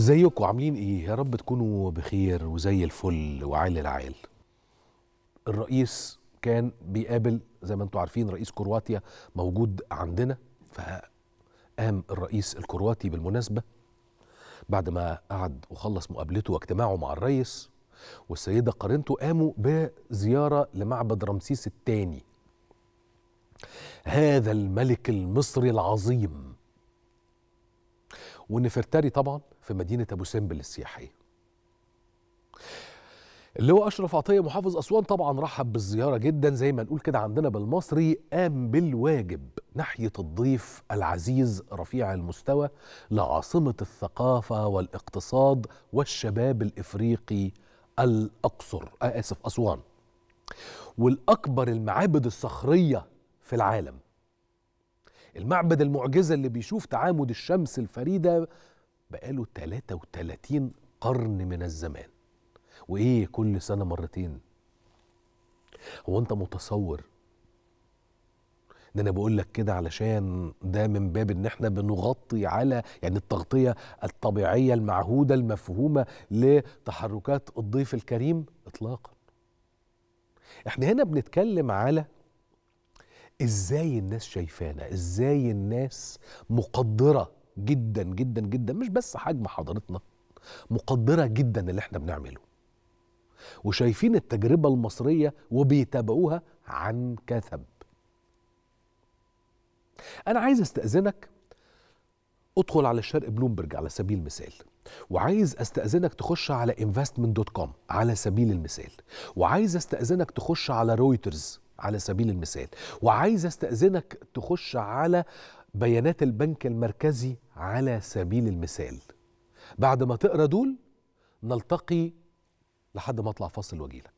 ازيكم عاملين ايه يا رب تكونوا بخير وزي الفل وعال العال الرئيس كان بيقابل زي ما انتم عارفين رئيس كرواتيا موجود عندنا فقام الرئيس الكرواتي بالمناسبة بعد ما قعد وخلص مقابلته واجتماعه مع الرئيس والسيدة قارنته قاموا بزيارة لمعبد رمسيس الثاني هذا الملك المصري العظيم ونفرتاري طبعا في مدينة أبو سمبل السياحية اللي هو أشرف عطية محافظ أسوان طبعا رحب بالزيارة جدا زي ما نقول كده عندنا بالمصري قام بالواجب ناحية الضيف العزيز رفيع المستوى لعاصمة الثقافة والاقتصاد والشباب الإفريقي الأقصر آه آسف أسوان والأكبر المعابد الصخرية في العالم المعبد المعجزة اللي بيشوف تعامد الشمس الفريدة بقاله 33 قرن من الزمان وإيه كل سنة مرتين هو أنت متصور ان انا بقول لك كده علشان ده من باب ان احنا بنغطي على يعني التغطيه الطبيعيه المعهوده المفهومه لتحركات الضيف الكريم اطلاقا احنا هنا بنتكلم على ازاي الناس شايفانا ازاي الناس مقدره جدا جدا جدا مش بس حجم حضارتنا مقدره جدا اللي احنا بنعمله وشايفين التجربه المصريه وبيتابعوها عن كثب انا عايز استاذنك ادخل على الشرق بلومبرج على سبيل المثال وعايز استاذنك تخش على انفستمنت دوت كوم على سبيل المثال وعايز استاذنك تخش على رويترز على سبيل المثال وعايز استاذنك تخش على بيانات البنك المركزي على سبيل المثال بعد ما تقرا دول نلتقي لحد ما اطلع فاصل واجيلك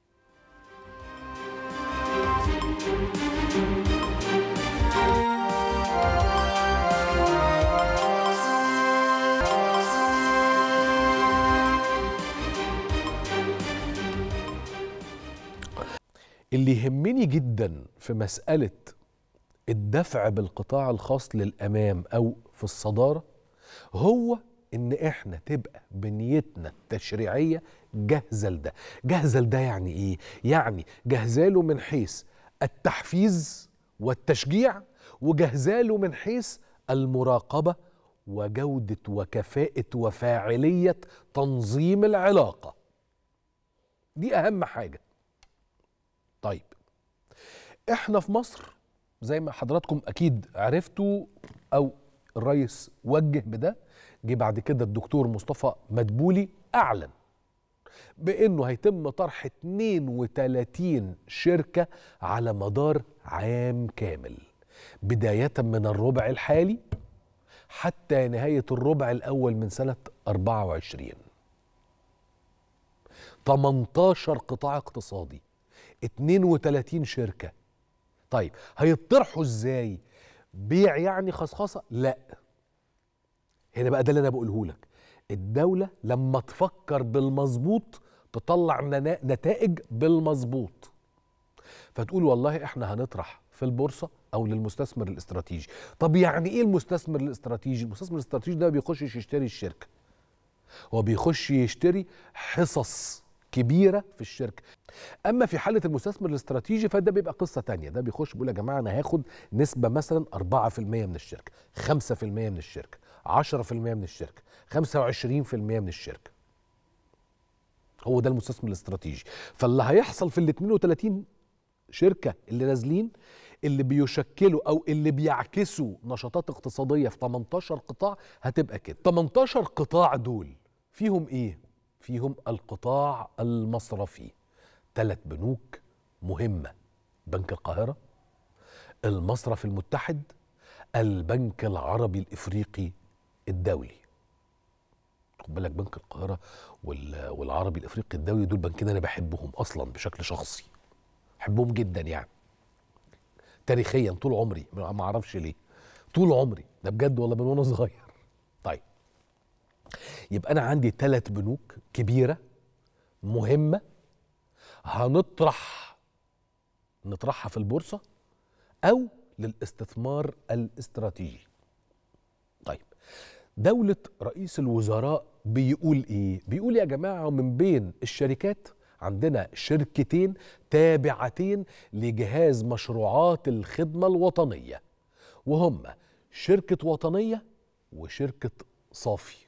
اللي يهمني جدا في مسألة الدفع بالقطاع الخاص للأمام أو في الصدارة هو إن إحنا تبقى بنيتنا التشريعية جاهزة لده جاهزة لده يعني إيه؟ يعني جاهزاله من حيث التحفيز والتشجيع وجاهزاله من حيث المراقبة وجودة وكفاءة وفاعلية تنظيم العلاقة دي أهم حاجة طيب احنا في مصر زي ما حضراتكم اكيد عرفتوا او الرئيس وجه بده جه بعد كده الدكتور مصطفى مدبولي اعلن بانه هيتم طرح 32 شركه على مدار عام كامل بدايه من الربع الحالي حتى نهايه الربع الاول من سنه 24 18 قطاع اقتصادي 32 شركة طيب هيطرحوا ازاي بيع يعني خصخصة لا هنا بقى ده اللي انا بقوله لك الدولة لما تفكر بالمظبوط تطلع نتائج بالمظبوط فتقول والله احنا هنطرح في البورصة او للمستثمر الاستراتيجي طب يعني ايه المستثمر الاستراتيجي المستثمر الاستراتيجي ده بيخش يشتري الشركة هو بيخش يشتري حصص كبيره في الشركه اما في حاله المستثمر الاستراتيجي فده بيبقى قصه تانية ده بيخش بيقول يا جماعه انا هاخد نسبه مثلا 4% من الشركه 5% من الشركه 10% من الشركه 25% من الشركه هو ده المستثمر الاستراتيجي فاللي هيحصل في ال 32 شركه اللي نازلين اللي بيشكلوا او اللي بيعكسوا نشاطات اقتصاديه في 18 قطاع هتبقى كده 18 قطاع دول فيهم ايه فيهم القطاع المصرفي ثلاث بنوك مهمة بنك القاهرة المصرف المتحد البنك العربي الإفريقي الدولي خد بالك بنك القاهرة والعربي الإفريقي الدولي دول بنكين أنا بحبهم أصلا بشكل شخصي بحبهم جدا يعني تاريخيا طول عمري ما أعرفش ليه طول عمري ده بجد والله من وأنا صغير طيب يبقى انا عندي ثلاث بنوك كبيره مهمه هنطرح نطرحها في البورصه او للاستثمار الاستراتيجي طيب دولة رئيس الوزراء بيقول ايه؟ بيقول يا جماعة من بين الشركات عندنا شركتين تابعتين لجهاز مشروعات الخدمة الوطنية وهم شركة وطنية وشركة صافي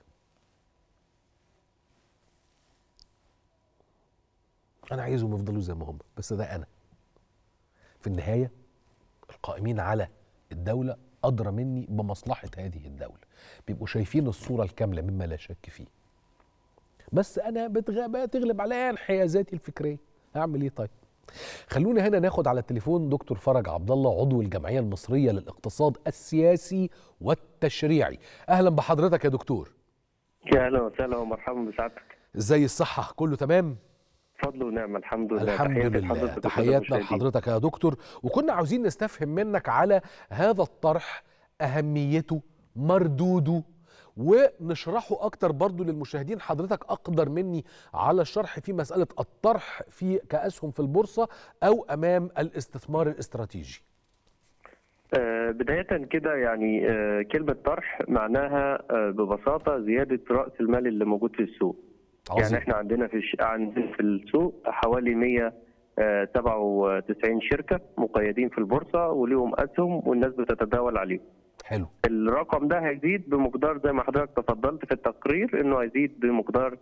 أنا عايزهم يفضلوا زي ما هم بس ده أنا في النهاية القائمين على الدولة أدرى مني بمصلحة هذه الدولة بيبقوا شايفين الصورة الكاملة مما لا شك فيه بس أنا بتغ... بتغلب عليا انحيازاتي الفكرية أعمل إيه طيب خلونا هنا ناخد على التليفون دكتور فرج عبد الله عضو الجمعية المصرية للاقتصاد السياسي والتشريعي أهلا بحضرتك يا دكتور يا اهلا وسهلا ومرحبا بسعادتك ازاي الصحة كله تمام فضل ونعمة الحمد لله الحمد تحياتي لله لحضرتك وكل تحياتنا المشاهدين. لحضرتك يا دكتور وكنا عاوزين نستفهم منك على هذا الطرح أهميته مردوده ونشرحه أكتر برضو للمشاهدين حضرتك أقدر مني على الشرح في مسألة الطرح في كأسهم في البورصة أو أمام الاستثمار الاستراتيجي آه بداية كده يعني آه كلمة طرح معناها آه ببساطة زيادة رأس المال اللي موجود في السوق يعني عظيم احنا عندنا في الش... عندنا في السوق حوالي 197 شركة مقيدين في البورصة وليهم أسهم والناس بتتداول عليهم حلو الرقم ده هيزيد بمقدار زي ما حضرتك تفضلت في التقرير انه هيزيد بمقدار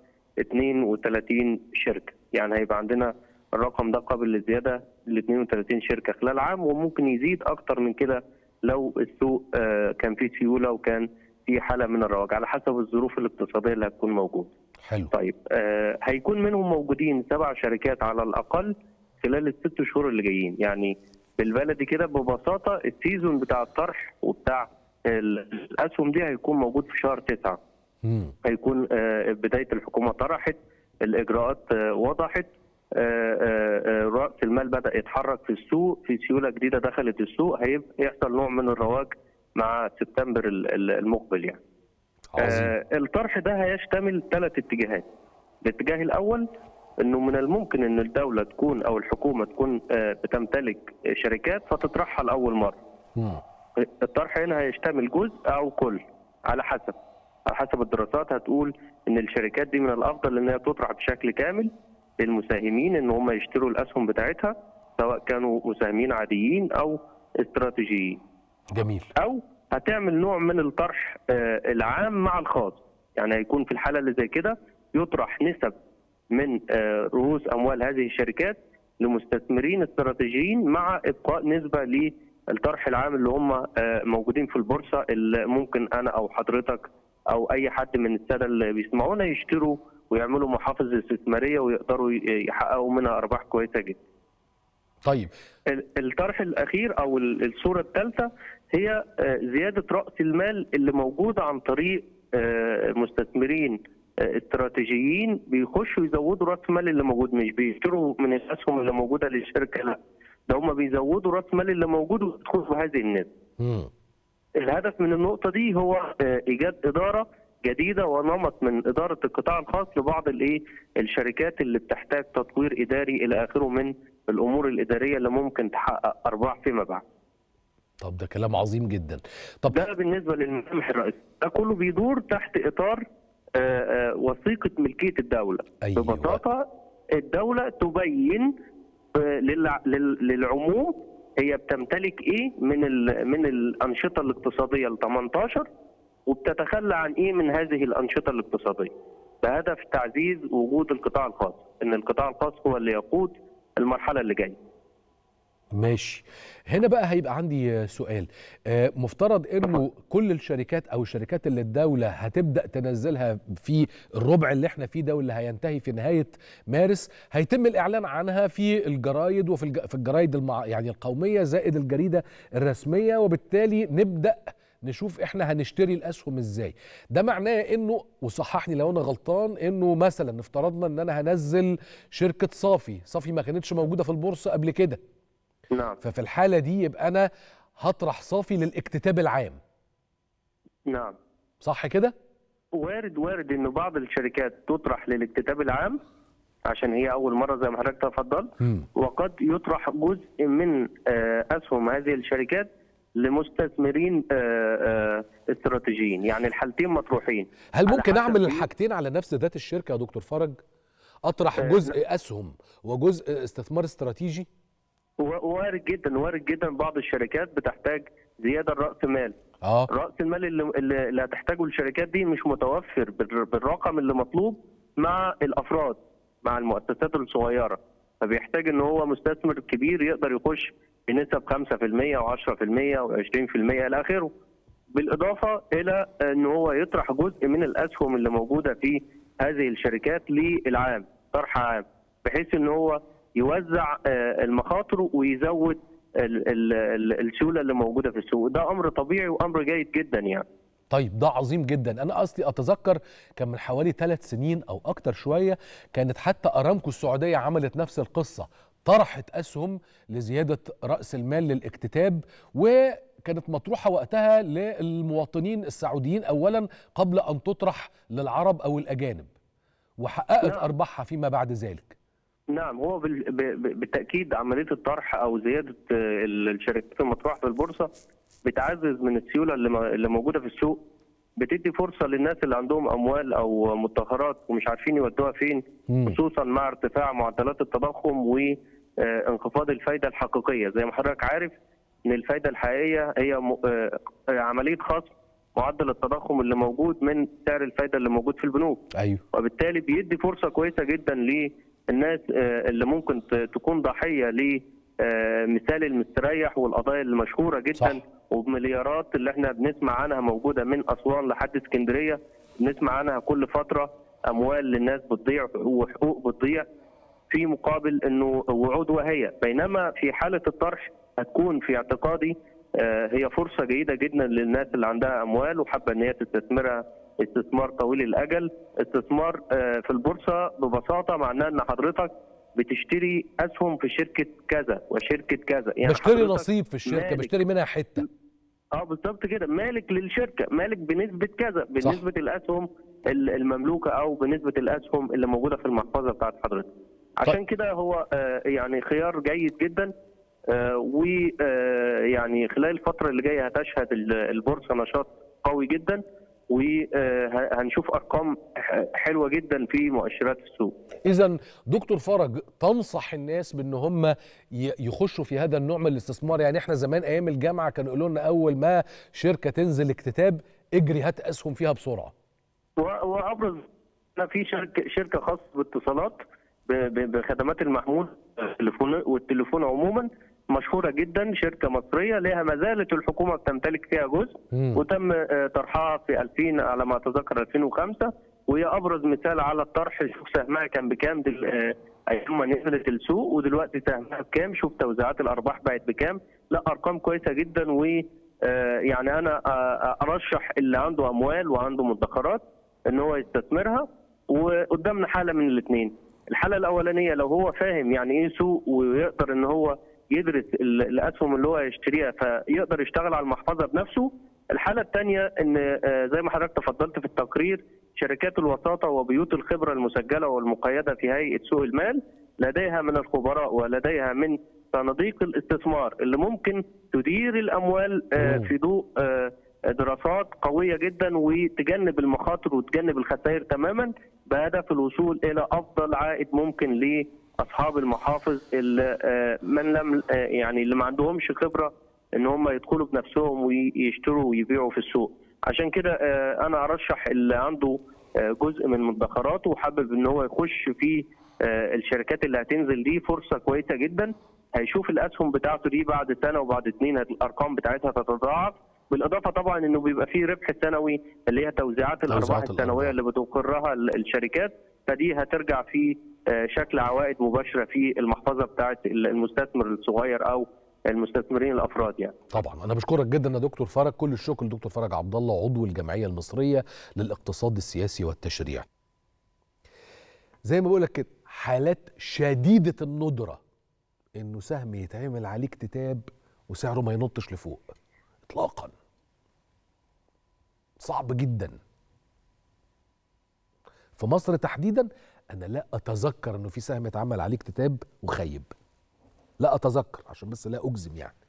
32 شركه، يعني هيبقى عندنا الرقم ده قابل للزياده ل 32 شركه خلال عام وممكن يزيد اكتر من كده لو السوق آه، كان فيه سيوله وكان في حاله من الرواج على حسب الظروف الاقتصاديه اللي هتكون موجوده. حلو طيب آه، هيكون منهم موجودين سبع شركات على الاقل خلال الست شهور اللي جايين يعني بالبلدي كده ببساطه السيزون بتاع الطرح وبتاع ال- الاسهم دي هيكون موجود في شهر تسعة مم. هيكون آه، بدايه الحكومه طرحت الاجراءات آه، وضحت آه، آه، آه، راس المال بدا يتحرك في السوق في سيوله جديده دخلت السوق هيبقى يحصل نوع من الرواج مع سبتمبر ال- ال- المقبل يعني عظيم آه الطرح ده هيشتمل ثلاث اتجاهات الاتجاه الاول انه من الممكن ان الدوله تكون او الحكومه تكون آه بتمتلك شركات فتطرحها لاول مره مم. الطرح هنا هيشتمل جزء او كل على حسب على حسب الدراسات هتقول ان الشركات دي من الافضل ان هي تطرح بشكل كامل للمساهمين ان هم يشتروا الاسهم بتاعتها سواء كانوا مساهمين عاديين او استراتيجيين جميل او هتعمل نوع من الطرح آه، العام مع الخاص يعني هيكون في الحاله اللي زي كده يطرح نسب من آه، رؤوس اموال هذه الشركات لمستثمرين استراتيجيين مع ابقاء نسبه للطرح العام اللي هم آه، موجودين في البورصه اللي ممكن انا او حضرتك او اي حد من الساده اللي بيسمعونا يشتروا ويعملوا محافظ استثماريه ويقدروا ي- يحققوا منها ارباح كويسه جدا. طيب ال- الطرح الاخير او ال- الصوره الثالثه هي آه، زياده راس المال اللي موجوده عن طريق آه، مستثمرين آه، استراتيجيين بيخشوا يزودوا راس المال اللي موجود مش بيشتروا من الاسهم اللي موجوده للشركه لا ده هم بيزودوا راس المال اللي موجود ويدخلوا بهذه النسبه مم. الهدف من النقطة دي هو آه، إيجاد إدارة جديدة ونمط من إدارة القطاع الخاص لبعض الإيه الشركات اللي بتحتاج تطوير إداري إلى آخره من الأمور الإدارية اللي ممكن تحقق أرباح فيما بعد. طب ده كلام عظيم جدا طب ده بالنسبة للملامح الرئيسية. ده كله بيدور تحت إطار آه، آه، وثيقة ملكية الدولة. أيوة. ببساطة الدولة تبين آه، للع- لل- للعموم هي بتمتلك ايه من ال- من الانشطه الاقتصاديه ال 18 وبتتخلى عن ايه من هذه الانشطه الاقتصاديه بهدف تعزيز وجود القطاع الخاص ان القطاع الخاص هو اللي يقود المرحله اللي جايه ماشي هنا بقى هيبقى عندي سؤال آه، مفترض انه كل الشركات او الشركات اللي الدوله هتبدا تنزلها في الربع اللي احنا فيه ده واللي هينتهي في نهايه مارس هيتم الاعلان عنها في الجرايد وفي الج- في الجرايد المع... يعني القوميه زائد الجريده الرسميه وبالتالي نبدا نشوف احنا هنشتري الاسهم ازاي ده معناه انه وصححني لو انا غلطان انه مثلا افترضنا ان انا هنزل شركه صافي صافي ما كانتش موجوده في البورصه قبل كده نعم ففي الحالة دي يبقى أنا هطرح صافي للاكتتاب العام نعم صح كده؟ وارد وارد ان بعض الشركات تطرح للاكتتاب العام عشان هي اول مره زي ما حضرتك تفضلت مم. وقد يطرح جزء من آه، اسهم هذه الشركات لمستثمرين آه، آه، استراتيجيين يعني الحالتين مطروحين هل على ممكن حسب اعمل إيه؟ الحاجتين على نفس ذات الشركه يا دكتور فرج اطرح آه، جزء اسهم وجزء استثمار استراتيجي و- وارد جدا وارد جدا بعض الشركات بتحتاج زياده راس مال اه راس المال اللي, اللي اللي هتحتاجه الشركات دي مش متوفر بال- بالرقم اللي مطلوب مع الافراد مع المؤسسات الصغيره فبيحتاج ان هو مستثمر كبير يقدر يخش بنسب 5% او 10% او 20% الى اخره بالاضافه الى ان هو يطرح جزء من الاسهم اللي موجوده في هذه الشركات للعام طرح عام بحيث ان هو يوزع آه، المخاطر ويزود ال- ال- ال- السيوله اللي موجوده في السوق ده امر طبيعي وامر جيد جدا يعني طيب ده عظيم جدا انا اصلي اتذكر كان من حوالي ثلاث سنين او اكتر شويه كانت حتى ارامكو السعوديه عملت نفس القصه طرحت اسهم لزياده راس المال للاكتتاب وكانت مطروحه وقتها للمواطنين السعوديين اولا قبل ان تطرح للعرب او الاجانب وحققت نعم. ارباحها فيما بعد ذلك نعم هو بال- ب- ب- بالتاكيد عمليه الطرح او زياده آه، ال- الشركات المطروحه في البورصه بتعزز من السيوله اللي م- اللي موجوده في السوق بتدي فرصه للناس اللي عندهم اموال او مدخرات ومش عارفين يودوها فين مم. خصوصا مع ارتفاع معدلات التضخم وانخفاض الفايده الحقيقيه زي ما حضرتك عارف ان الفايده الحقيقيه هي م- آه، عمليه خصم معدل التضخم اللي موجود من سعر الفايده اللي موجود في البنوك ايوه وبالتالي بيدي فرصه كويسه جدا للناس آه، اللي ممكن ت- تكون ضحيه لمثال المستريح والقضايا المشهوره جدا صح. وبمليارات اللي احنا بنسمع عنها موجوده من اسوان لحد اسكندريه بنسمع عنها كل فتره اموال للناس بتضيع وحقوق بتضيع في مقابل انه وعود وهي بينما في حاله الطرح هتكون في اعتقادي آه، هي فرصه جيده جدا للناس اللي عندها اموال وحابه ان هي تستثمرها استثمار طويل الاجل استثمار آه، في البورصه ببساطه معناه ان حضرتك بتشتري اسهم في شركه كذا وشركه كذا بشتري حضرتك نصيب في الشركه مالك. بشتري منها حته اه بالظبط كده مالك للشركه مالك بنسبه كذا بنسبه الاسهم ال- المملوكه او بنسبه الاسهم اللي موجوده في المحفظه بتاعت حضرتك عشان كده هو آه، يعني خيار جيد جدا ويعني خلال الفتره اللي جايه هتشهد ال- البورصه نشاط قوي جدا وهنشوف ارقام ح- حلوه جدا في مؤشرات السوق اذا دكتور فرج تنصح الناس بان هم ي- يخشوا في هذا النوع من الاستثمار يعني احنا زمان ايام الجامعه كانوا يقولوا لنا اول ما شركه تنزل اكتتاب اجري هات اسهم فيها بسرعه و- وابرز أنا في شركه شركه خاصه باتصالات ب- ب- بخدمات المحمول التليفون والتليفون عموما مشهوره جدا شركه مصريه لها ما زالت الحكومه بتمتلك فيها جزء مم. وتم آه، طرحها في 2000 على ما اتذكر 2005 وهي ابرز مثال على الطرح شوف سهمها كان بكام دل... آه، ايام ما نزلت السوق ودلوقتي سهمها بكام شوف توزيعات الارباح بقت بكام لا ارقام كويسه جدا و آه، يعني انا آه، ارشح اللي عنده اموال وعنده مدخرات ان هو يستثمرها وقدامنا حاله من الاثنين الحاله الاولانيه لو هو فاهم يعني ايه سوق ويقدر ان هو يدرس ال- الاسهم اللي هو يشتريها فيقدر يشتغل على المحفظه بنفسه الحاله الثانيه ان آه، زي ما حضرتك تفضلت في التقرير شركات الوساطه وبيوت الخبره المسجله والمقيده في هيئه سوق المال لديها من الخبراء ولديها من صناديق الاستثمار اللي ممكن تدير الاموال آه، مم. في ضوء آه، دراسات قويه جدا وتجنب المخاطر وتجنب الخسائر تماما بهدف الوصول الى افضل عائد ممكن لاصحاب المحافظ اللي آه، من لم آه، يعني اللي ما عندهمش خبره ان هم يدخلوا بنفسهم ويشتروا ويبيعوا في السوق عشان كده آه، انا ارشح اللي عنده آه، جزء من مدخراته وحابب ان هو يخش في آه، الشركات اللي هتنزل دي فرصه كويسه جدا هيشوف الاسهم بتاعته دي بعد سنه وبعد اتنين هت- الارقام بتاعتها تتضاعف بالاضافه طبعا انه بيبقى فيه ربح سنوي اللي هي توزيعات الارباح توزيعات السنويه الأرباح. اللي بتقرها ال- الشركات فدي هترجع في آه، شكل عوائد مباشره في المحفظه بتاعت المستثمر الصغير او المستثمرين الافراد يعني طبعا انا بشكرك جدا يا دكتور فرج كل الشكر لدكتور فرج عبد الله عضو الجمعيه المصريه للاقتصاد السياسي والتشريع زي ما بقول لك كده حالات شديده الندره انه سهم يتعمل عليه اكتتاب وسعره ما ينطش لفوق اطلاقا صعب جدا في مصر تحديدا انا لا اتذكر انه في سهم اتعمل عليه اكتتاب وخيب لا اتذكر عشان بس لا اجزم يعني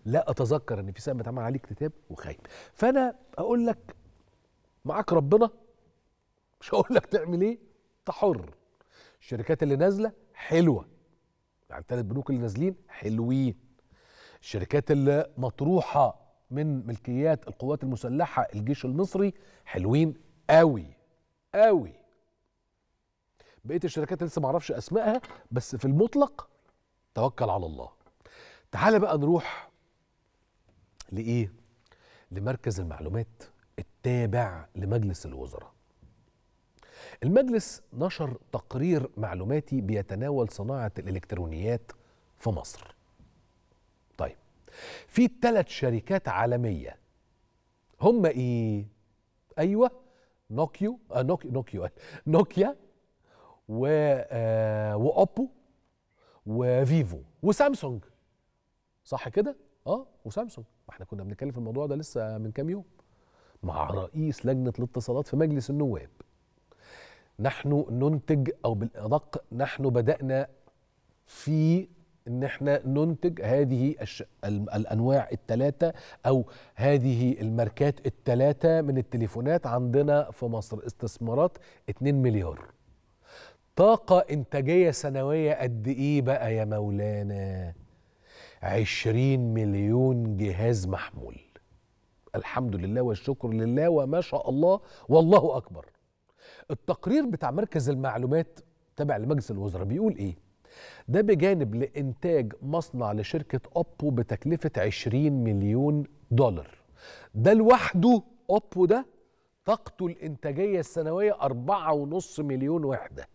لا اتذكر ان في سهم اتعمل عليه اكتتاب وخايب فانا اقول لك معاك ربنا مش هقول لك تعمل ايه انت حر الشركات اللي نازله حلوه يعني الثلاث بنوك اللي نازلين حلوين الشركات اللي مطروحه من ملكيات القوات المسلحه الجيش المصري حلوين قوي قوي بقيه الشركات لسه ما اعرفش اسمائها بس في المطلق توكل على الله تعال بقى نروح لايه لمركز المعلومات التابع لمجلس الوزراء المجلس نشر تقرير معلوماتي بيتناول صناعه الالكترونيات في مصر طيب في ثلاث شركات عالميه هم ايه ايوه نوكيو آه نوكيو نوكيو نوكيا و آه واوبو وفيفو وسامسونج صح كده اه وسامسونج ما احنا كنا بنتكلم في الموضوع ده لسه من كام يوم مع رئيس لجنه الاتصالات في مجلس النواب نحن ننتج او بالادق نحن بدانا في ان احنا ننتج هذه الش... ال- الانواع الثلاثه او هذه الماركات الثلاثه من التليفونات عندنا في مصر استثمارات 2 مليار طاقة إنتاجية سنوية قد إيه بقى يا مولانا؟ 20 مليون جهاز محمول الحمد لله والشكر لله وما شاء الله والله أكبر التقرير بتاع مركز المعلومات تابع لمجلس الوزراء بيقول إيه؟ ده بجانب لإنتاج مصنع لشركة أوبو بتكلفة 20 مليون دولار ده لوحده أوبو ده طاقته الإنتاجية السنوية 4.5 مليون وحدة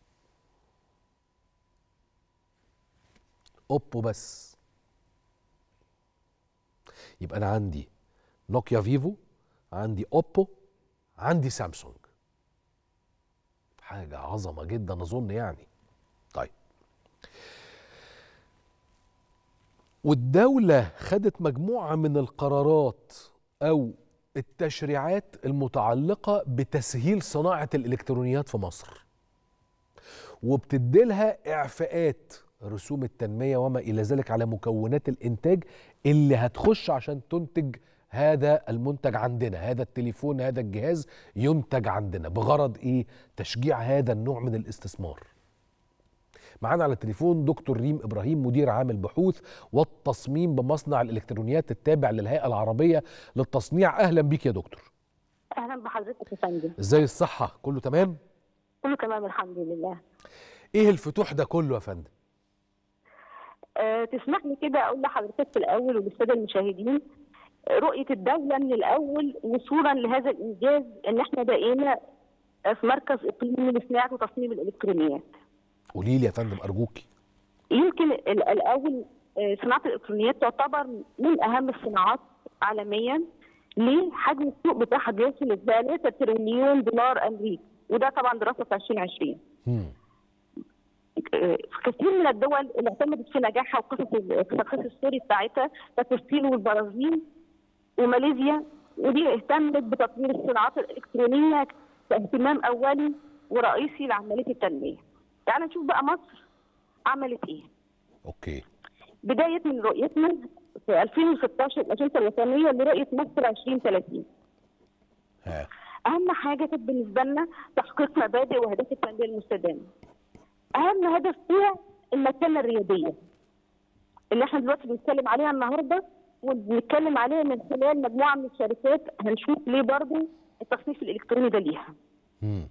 اوبو بس يبقى انا عندي نوكيا فيفو عندي اوبو عندي سامسونج حاجه عظمه جدا اظن يعني طيب والدوله خدت مجموعه من القرارات او التشريعات المتعلقه بتسهيل صناعه الالكترونيات في مصر وبتديلها اعفاءات رسوم التنميه وما الى ذلك على مكونات الانتاج اللي هتخش عشان تنتج هذا المنتج عندنا هذا التليفون هذا الجهاز ينتج عندنا بغرض ايه تشجيع هذا النوع من الاستثمار معانا على التليفون دكتور ريم ابراهيم مدير عام البحوث والتصميم بمصنع الالكترونيات التابع للهيئه العربيه للتصنيع اهلا بيك يا دكتور اهلا بحضرتك يا فندم ازاي الصحه كله تمام كله تمام الحمد لله ايه الفتوح ده كله يا فندم أه تسمح لي كده اقول لحضرتك في الاول وللساده المشاهدين آه، رؤيه الدوله من الاول وصولا لهذا الانجاز ان احنا بقينا في مركز اقليمي لصناعه وتصميم الالكترونيات قولي لي يا فندم ارجوكي يمكن ال- الاول آه، صناعه الالكترونيات تعتبر من اهم الصناعات عالميا ليه حجم السوق بتاعها بيصل ل 3 تريليون دولار امريكي وده طبعا دراسه في 2020 مم. في كثير من الدول اللي اعتمدت في نجاحها وقصص الترخيص السوري بتاعتها كالفلسطين والبرازيل وماليزيا ودي اهتمت بتطوير الصناعات الالكترونيه كاهتمام اولي ورئيسي لعمليه التنميه. تعال نشوف بقى مصر عملت ايه؟ اوكي بدايه من رؤيتنا في 2016 الاجنده الوطنيه لرؤيه مصر 2030 ها اهم حاجه كانت بالنسبه لنا تحقيق مبادئ واهداف التنميه المستدامه. اهم هدف فيها المكانه الرياديه اللي احنا دلوقتي بنتكلم عليها النهارده وبنتكلم عليها من خلال مجموعه من الشركات هنشوف ليه برضه التصنيف الالكتروني ده ليها. مم.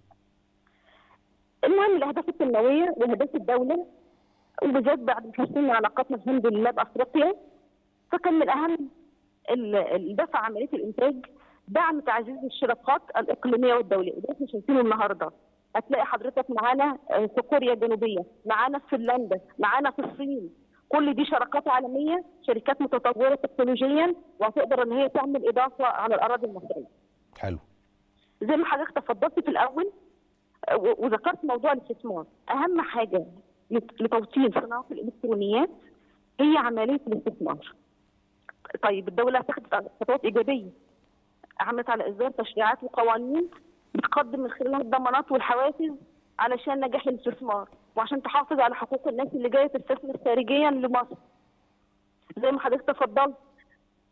المهم الاهداف التنمويه واهداف الدوله وبالذات بعد تحسين علاقاتنا الحمد لله بافريقيا فكان من اهم ال- الدفع عمليه الانتاج دعم تعزيز الشراكات الاقليميه والدوليه وده احنا شايفينه النهارده هتلاقي حضرتك معانا آه، في كوريا الجنوبيه معانا في فنلندا معانا في الصين كل دي شراكات عالميه شركات متطوره تكنولوجيا وهتقدر ان هي تعمل اضافه على الاراضي المصريه حلو زي ما حضرتك تفضلت في الاول آه، و- وذكرت موضوع الاستثمار اهم حاجه لت- لتوطين صناعه الالكترونيات هي عمليه الاستثمار طيب الدوله اتخذت خطوات ايجابيه عملت على اصدار تشريعات وقوانين بتقدم من خلالها الضمانات والحوافز علشان نجاح الاستثمار وعشان تحافظ على حقوق الناس اللي جايه تستثمر خارجيا لمصر زي ما حضرتك تفضلت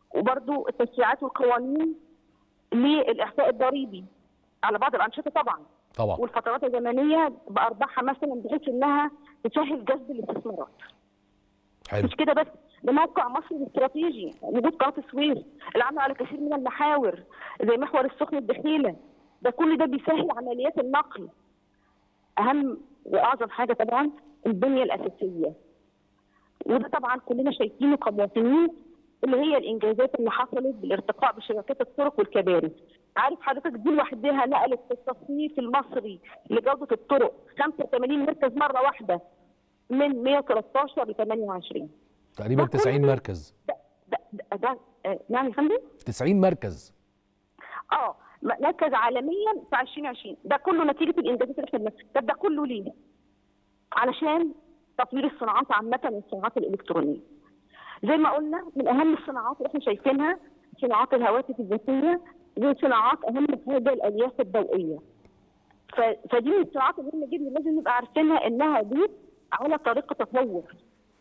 وبرضو التشريعات والقوانين للاحصاء الضريبي على بعض الانشطه طبعا طبعا والفترات الزمنيه بارباحها مثلا بحيث انها تسهل جذب الاستثمارات حلو مش كده بس ده موقع مصر الاستراتيجي وجود قناه السويس العمل على كثير من المحاور زي محور السخن الدخيله ده كل ده بيسهل عمليات النقل اهم واعظم حاجه طبعا البنيه الاساسيه وده طبعا كلنا شايفينه كمواطنين اللي هي الانجازات اللي حصلت بالارتقاء بشبكات الطرق والكباري عارف حضرتك دي لوحدها نقلت في التصنيف المصري لجوده الطرق 85 مركز مره واحده من 113 ل 28 تقريبا ده 90 كله- مركز ده ده, ده, ده آه، نعم يا فندم 90 مركز اه م- مركز عالميا في 2020 ده كله نتيجه الانجازات اللي احنا بنعملها. طب ده كله ليه؟ علشان تطوير الصناعات عامه والصناعات الالكترونيه. زي ما قلنا من اهم الصناعات اللي احنا شايفينها صناعات الهواتف الذكيه دي صناعات اهم حاجه الالياف الضوئيه. ف- فدي من الصناعات المهمه جدا لازم نبقى عارفينها انها دي على طريق تطور.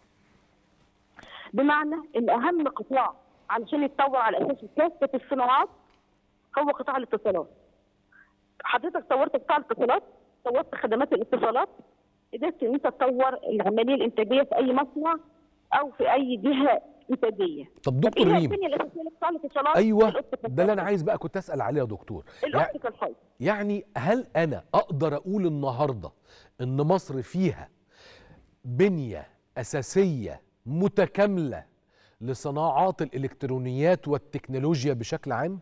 بمعنى ان اهم قطاع علشان يتطور على اساس كافه الصناعات هو قطاع الاتصالات. حضرتك طورت قطاع الاتصالات، طورت خدمات الاتصالات، قدرت ان انت تطور العمليه الانتاجيه في اي مصنع او في اي جهه انتاجيه. طب طب دكتور ايه ريم البنيه الاساسيه لقطاع الاتصالات؟ ايوه الأوبتيكال ده اللي انا فايبر. عايز بقى كنت اسال عليه يا دكتور يع- الاوبتيكال فايبر يعني هل انا اقدر اقول النهارده ان مصر فيها بنيه اساسيه متكامله لصناعات الالكترونيات والتكنولوجيا بشكل عام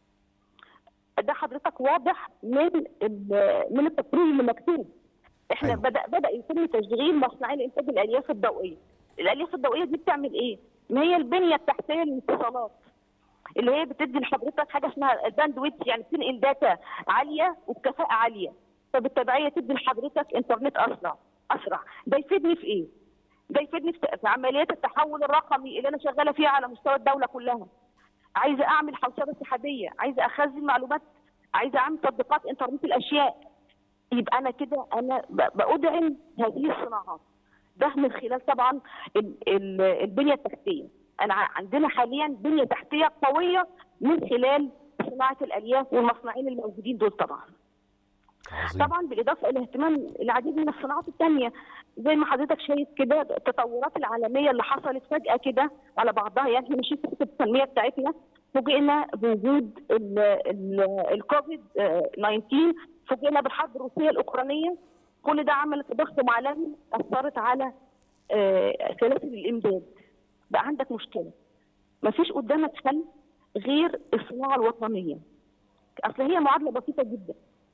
ده حضرتك واضح من ال- من التقرير اللي مكتوب احنا أيوة. بدا بدا يتم تشغيل مصنعي لانتاج الالياف الضوئيه الالياف الضوئيه دي بتعمل ايه ما هي البنيه التحتيه للاتصالات اللي هي بتدي لحضرتك حاجه اسمها الباندويث يعني تنقل داتا عاليه وبكفاءه عاليه فبالتبعيه تدي لحضرتك انترنت اسرع اسرع ده يفيدني في ايه ده يفيدني في في عمليات التحول الرقمي اللي انا شغاله فيها على مستوى الدوله كلها عايزه اعمل حوسبه سحابيه عايزه اخزن معلومات عايزه اعمل تطبيقات انترنت الاشياء يبقى انا كده انا ب- بادعم هذه الصناعات ده من خلال طبعا ال- ال- البنيه التحتيه انا ع- عندنا حاليا بنيه تحتيه قويه من خلال صناعه الالياف والمصنعين الموجودين دول طبعا عظيم طبعا بالاضافه الى اهتمام العديد من الصناعات الثانيه زي ما حضرتك شايف كده التطورات العالميه اللي حصلت فجاه كده على بعضها يعني احنا ماشيين في خطه التنميه بتاعتنا فوجئنا بوجود ال- ال- الكوفيد آه، 19 فوجئنا بالحرب الروسيه الاوكرانيه كل ده عمل تضخم عالمي اثرت على آه، سلاسل الامداد بقى عندك مشكله مفيش قدامك حل غير الصناعه الوطنيه اصل هي معادله بسيطه جدا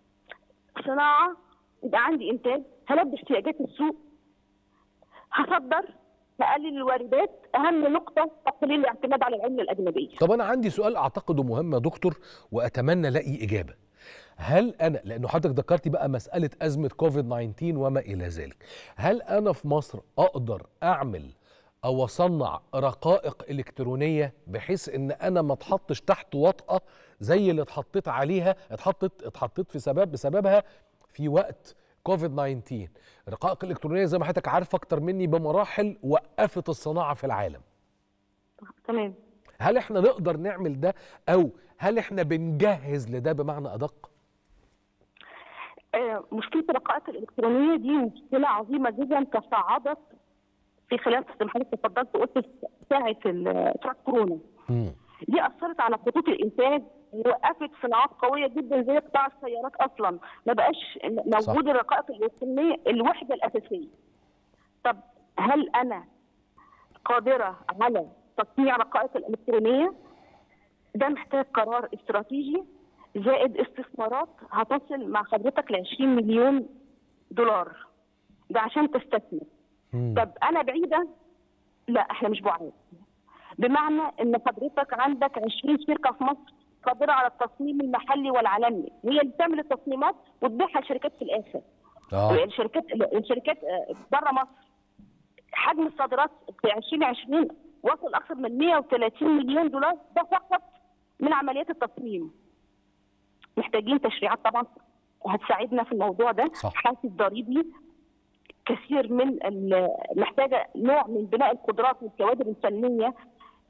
صناعه يبقى عندي انتاج هلبي احتياجات السوق هصدر هقلل الواردات اهم نقطه تقليل الاعتماد على العمله الاجنبيه طب انا عندي سؤال اعتقده مهم يا دكتور واتمنى الاقي اجابه هل انا لانه حضرتك ذكرتي بقى مساله ازمه كوفيد 19 وما الى ذلك هل انا في مصر اقدر اعمل او اصنع رقائق الكترونيه بحيث ان انا ما اتحطش تحت وطأه زي اللي اتحطيت عليها اتحطت اتحطيت في سبب بسببها في وقت كوفيد 19 الرقائق الالكترونيه زي ما حضرتك عارفه اكتر مني بمراحل وقفت الصناعه في العالم تمام هل احنا نقدر نعمل ده او هل احنا بنجهز لده بمعنى ادق آه، مشكله الرقائق الالكترونيه دي مشكله عظيمه جدا تصاعدت في خلال زي ما حضرتك اتفضلت وقلت ساعه ال- ساعه كورونا مم. دي اثرت على خطوط الانتاج ووقفت صناعات قويه جدا زي قطاع السيارات اصلا ما بقاش موجود الرقائق الالكترونيه الوحده الاساسيه طب هل انا قادره على تصنيع رقائق الالكترونيه ده محتاج قرار استراتيجي زائد استثمارات هتصل مع حضرتك ل 20 مليون دولار ده عشان تستثمر مم. طب انا بعيده لا احنا مش بعاد بمعنى ان حضرتك عندك 20 شركه في مصر قادره على التصميم المحلي والعالمي وهي اللي بتعمل التصميمات وتبيعها لشركات في الاخر اه الشركات الشركات بره مصر حجم الصادرات في 2020 وصل اكثر من 130 مليون دولار ده فقط من عمليات التصميم محتاجين تشريعات طبعا هتساعدنا في الموضوع ده صح. حافز ضريبي كثير من ال- محتاجه نوع من بناء القدرات والكوادر الفنيه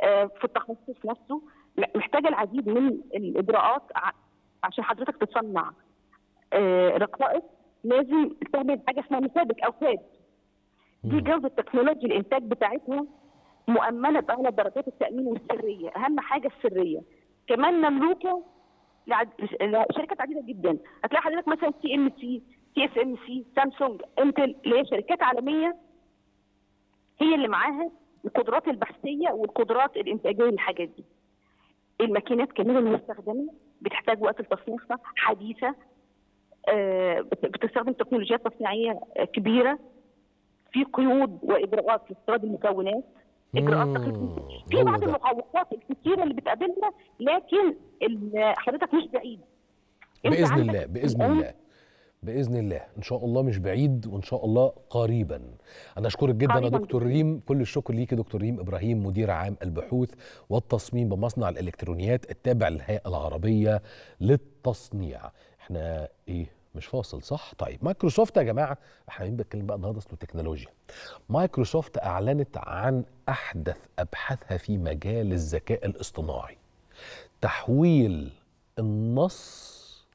آه، في التخصص نفسه م- محتاجه العديد من الاجراءات ع- عشان حضرتك تصنع آه، رقائق لازم تعمل حاجه اسمها مسابق او كاد دي جوده تكنولوجيا الانتاج بتاعتها مؤمنه باعلى درجات التامين والسريه اهم حاجه السريه كمان مملوكه لعد... لشركات عديده جدا هتلاقي حضرتك مثلا تي ام سي تي اس ام سي سامسونج انتل اللي هي شركات عالميه هي اللي معاها القدرات البحثيه والقدرات الانتاجيه للحاجات دي الماكينات كمان المستخدمه بتحتاج وقت لتصنيعها حديثه آه، بت- بتستخدم تكنولوجيات تصنيعيه آه، كبيره في قيود واجراءات لاستيراد المكونات اجراءات مم، تقليديه في هو بعض ده. المعوقات الكثيره اللي بتقابلنا لكن ال- حضرتك مش بعيد أنت باذن عندك الله باذن الآن الله باذن الله ان شاء الله مش بعيد وان شاء الله قريبا انا اشكرك جدا يا قريباً دكتور جداً. ريم كل الشكر ليكي دكتور ريم ابراهيم مدير عام البحوث والتصميم بمصنع الالكترونيات التابع للهيئه العربيه للتصنيع احنا ايه مش فاصل صح طيب مايكروسوفت يا جماعه احنا بنتكلم بقى النهارده اصله تكنولوجيا مايكروسوفت اعلنت عن احدث ابحاثها في مجال الذكاء الاصطناعي تحويل النص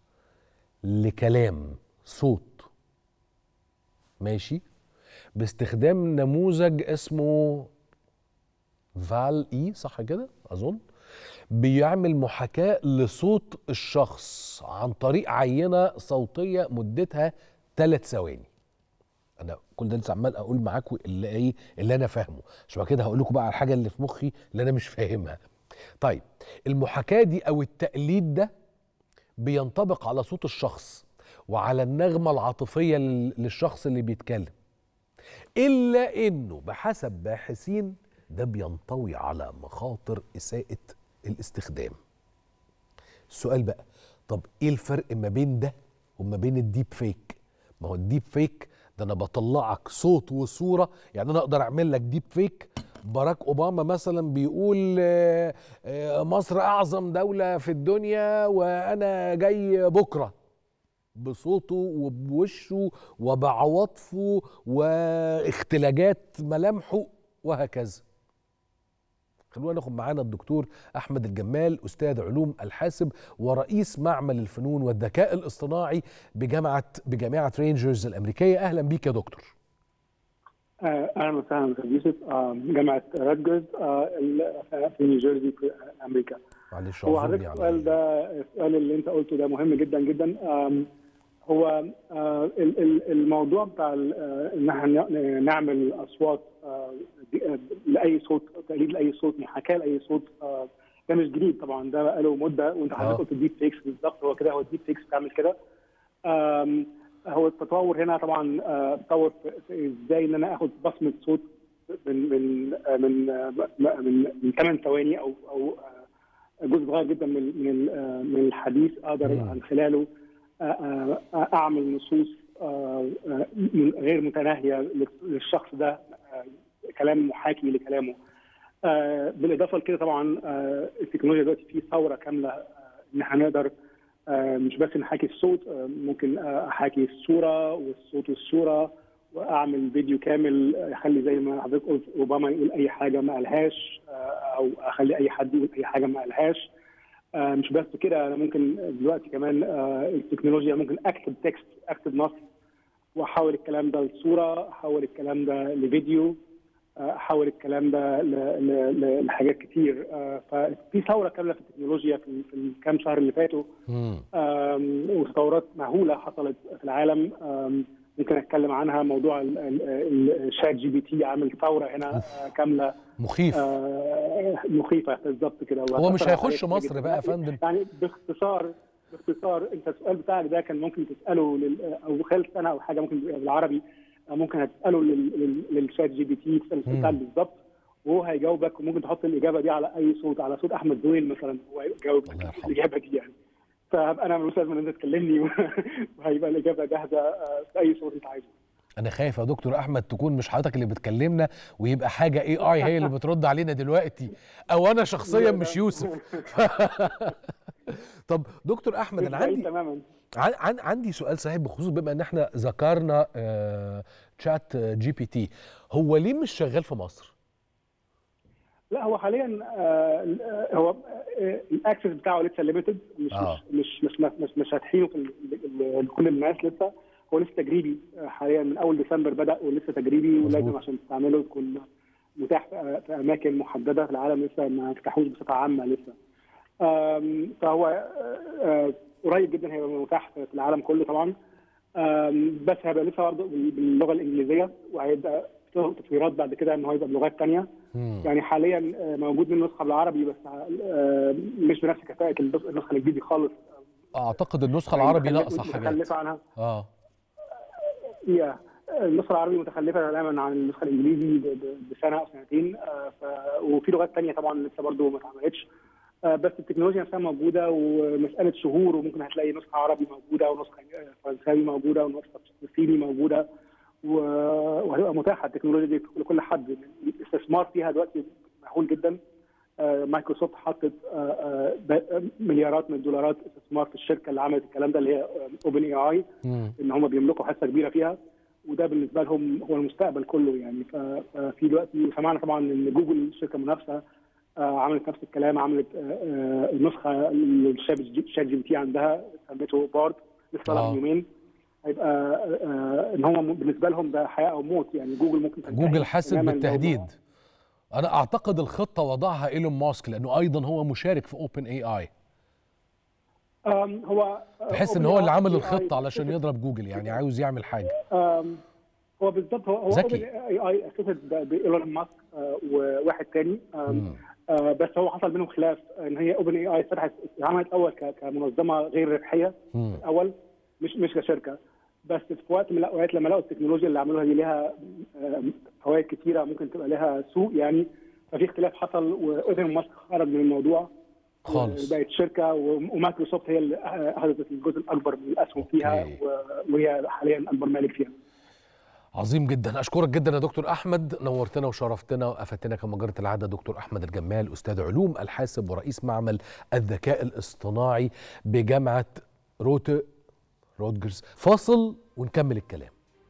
لكلام صوت ماشي باستخدام نموذج اسمه فال اي صح كده اظن بيعمل محاكاة لصوت الشخص عن طريق عينة صوتية مدتها ثلاث ثواني انا كل ده لسه عمال اقول معاكم اللي ايه اللي انا فاهمه عشان كده هقول لكم بقى على الحاجه اللي في مخي اللي انا مش فاهمها طيب المحاكاه دي او التقليد ده بينطبق على صوت الشخص وعلى النغمه العاطفيه لل- للشخص اللي بيتكلم الا انه بحسب باحثين ده بينطوي على مخاطر اساءه الاستخدام السؤال بقى طب ايه الفرق ما بين ده وما بين الديب فيك ما هو الديب فيك ده انا بطلعك صوت وصوره يعني انا اقدر اعمل لك ديب فيك باراك اوباما مثلا بيقول آه، آه، مصر اعظم دوله في الدنيا وانا جاي بكره بصوته وبوشه وبعواطفه واختلاجات ملامحه وهكذا خلونا ناخد معانا الدكتور احمد الجمال استاذ علوم الحاسب ورئيس معمل الفنون والذكاء الاصطناعي بجامعه بجامعه رينجرز الامريكيه اهلا بيك يا دكتور آه، اهلا وسهلا استاذ يوسف آه، جامعه راتجرز آه، ال- في نيوجيرسي في امريكا معلش هو اعذرني حضرتك على السؤال ده السؤال اللي انت قلته ده مهم جدا جدا آم، هو آه، ال- ال- الموضوع بتاع ال- آه، ان احنا ن- نعمل اصوات آه، دي- آه، لاي صوت تقليد لاي صوت محاكاه لاي صوت آه، ده مش جديد طبعا ده بقاله مده وانت آه. حضرتك قلت الديب فيكس بالظبط هو كده هو الديب فيكس بتعمل كده آم، هو التطور هنا طبعا آه، تطور في في ازاي ان انا اخد بصمه صوت من من آه، من آه، من من 8 ثواني او او آه، جزء صغير جدا من من ال- آه، من الحديث اقدر مم. من خلاله آه، آه، آه، اعمل نصوص آه، آه، من- غير متناهيه للشخص ده آه، كلام محاكي لكلامه آه، بالاضافه لكده طبعا آه، التكنولوجيا دلوقتي في ثوره كامله آه، ان احنا نقدر آه، مش بس نحاكي الصوت آه، ممكن آه، احاكي الصوره والصوت والصوره واعمل فيديو كامل آه، اخلي زي ما حضرتك قلت اوباما يقول اي حاجه ما قالهاش آه، او اخلي اي حد يقول اي حاجه ما قالهاش آه، مش بس كده انا ممكن دلوقتي كمان آه، التكنولوجيا ممكن اكتب تكست اكتب نص واحول الكلام ده لصوره احول الكلام ده لفيديو آه، احول الكلام ده ل- ل- ل- لحاجات كتير آه، ففي ثوره كامله في التكنولوجيا في في الكام شهر اللي فاتوا مم. آم، وتطورات مهوله حصلت في العالم آم، ممكن اتكلم عنها موضوع ال- ال- الشات جي بي تي عامل ثوره هنا آه، كامله مخيف آه، مخيفه بالظبط كده هو مش وهتأثر على هيخش حاجات مصر كتير بقى يا جداً. فندم يعني باختصار باختصار انت السؤال بتاعك ده كان ممكن تساله لل او خلال سنه او حاجه ممكن يبقى بالعربي آه، ممكن هتساله لل- لل- للشات جي بي تي تسال السؤال مم. بالظبط وهو هيجاوبك وممكن تحط الاجابه دي على اي صوت على صوت احمد زويل مثلا هو هيجاوبك الله يرحمه. الاجابه دي يعني فهبقى انا مش لازم ان انت تكلمني وهيبقى الاجابه جاهزه آه، في اي صوت انت عايزه انا خايف يا دكتور احمد تكون مش حضرتك اللي بتكلمنا ويبقى حاجه اي اي هي اللي بترد علينا دلوقتي او انا شخصيا لا، لا. مش يوسف طب دكتور احمد مش انا بعيد عندي تماما عن عن عندي سؤال صحيح بخصوص بما ان احنا ذكرنا آه تشات جي بي تي هو ليه مش شغال في مصر لا هو حاليا آه، آه، هو آه، الاكسس بتاعه لسه ليميتد مش آه. مش مش مش مش, مش فاتحينه في ال- ال- لكل الناس لسه هو لسه تجريبي آه، حاليا من اول ديسمبر بدا ولسه تجريبي مظبوط. ولازم عشان تستعمله تكون متاح في في اماكن محدده في العالم لسه ما فتحوش بصفه عامه لسه آم، فهو آه، آه، قريب جدا هيبقى متاح في العالم كله طبعا آم، بس هيبقى لسه برضه بال- باللغه الانجليزيه وهيبقى في تطويرات بعد كده ان هو يبقى بلغات ثانيه مم. يعني حاليا آه، موجود منه نسخه بالعربي بس آه، مش بنفس كفاءه النسخه النسخة الانجليزي خالص اعتقد النسخه العربي يعني ناقصه حاجات متخلفه عنها اه يا النسخه العربي متخلفه تماما عن النسخه الانجليزي ب- ب- بسنه او سنتين آه، ف- وفي لغات تانية طبعا لسه برضه ما اتعملتش آه، بس التكنولوجيا نفسها موجوده ومساله شهور وممكن هتلاقي نسخه عربي موجوده ونسخه آه، فرنساوي موجوده ونسخه صيني موجوده و- وهتبقى متاحه التكنولوجيا دي لكل حد الاستثمار فيها دلوقتي مهول جدا آه، مايكروسوفت حطت آه، آه، ب- مليارات من الدولارات استثمار في الشركه اللي عملت الكلام ده اللي هي اوبن اي اي مم. ان هم بيملكوا حصه كبيره فيها وده بالنسبه لهم هو المستقبل كله يعني ف- ففي دلوقتي وسمعنا طبعا ان جوجل شركه منافسه آه، عملت نفس الكلام عملت آه، آه، النسخه للشات جي شات جي بي تي عندها سميته بارد لسه طالع آه. من يومين هيبقى آه، ان هم بالنسبه لهم ده حياه او موت يعني جوجل ممكن تنتهي جوجل حاسب تماماً لو ما- بالتهديد انا اعتقد الخطه وضعها ايلون ماسك لانه ايضا هو مشارك في اوبن اي اي آم، هو تحس ان هو اللي عامل الخطه علشان يضرب جوجل يعني عاوز يعمل حاجه آم، هو بالظبط هو هو ذكي. اي اي اسست بايلون ماسك آه، وواحد تاني آم، مم. آه، بس هو حصل بينهم خلاف ان هي اوبن اي اي فتحت عملت اول ك- كمنظمه غير ربحيه مم. الاول مش مش كشركه بس في وقت من الاوقات لما لقوا التكنولوجيا اللي عملوها دي لها آه، فوائد كتيره ممكن تبقى لها سوق يعني ففي اختلاف حصل وايلون ماسك خرج من الموضوع خالص بقت شركه و- ومايكروسوفت هي اللي اخذت الجزء الاكبر من الاسهم فيها أوكي. و- وهي حاليا اكبر مالك فيها عظيم جدا اشكرك جدا يا دكتور احمد نورتنا وشرفتنا وافدتنا كما جرت العاده دكتور احمد الجمال استاذ علوم الحاسب ورئيس معمل الذكاء الاصطناعي بجامعه روت رودجرز فاصل ونكمل الكلام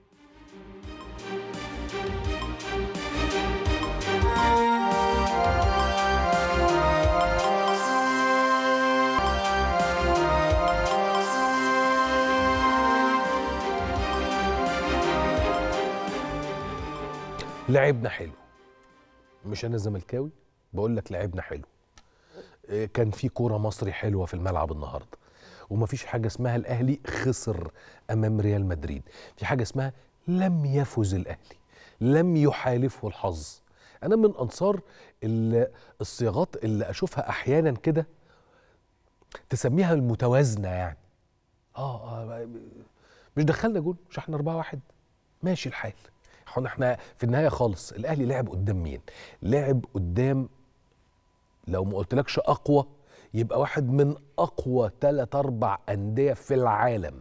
لعبنا حلو مش انا زملكاوي بقول لك لعبنا حلو إيه، كان في كوره مصري حلوه في الملعب النهارده ومفيش حاجه اسمها الاهلي خسر امام ريال مدريد في حاجه اسمها لم يفز الاهلي لم يحالفه الحظ انا من انصار ال- الصياغات اللي اشوفها احيانا كده تسميها المتوازنه يعني اه, آه مش دخلنا جول مش احنا 4 1 ماشي الحال احنا احنا في النهايه خالص الاهلي لعب قدام مين لعب قدام لو ما قلتلكش اقوى يبقى واحد من اقوى ثلاث اربع انديه في العالم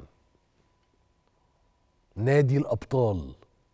نادي الابطال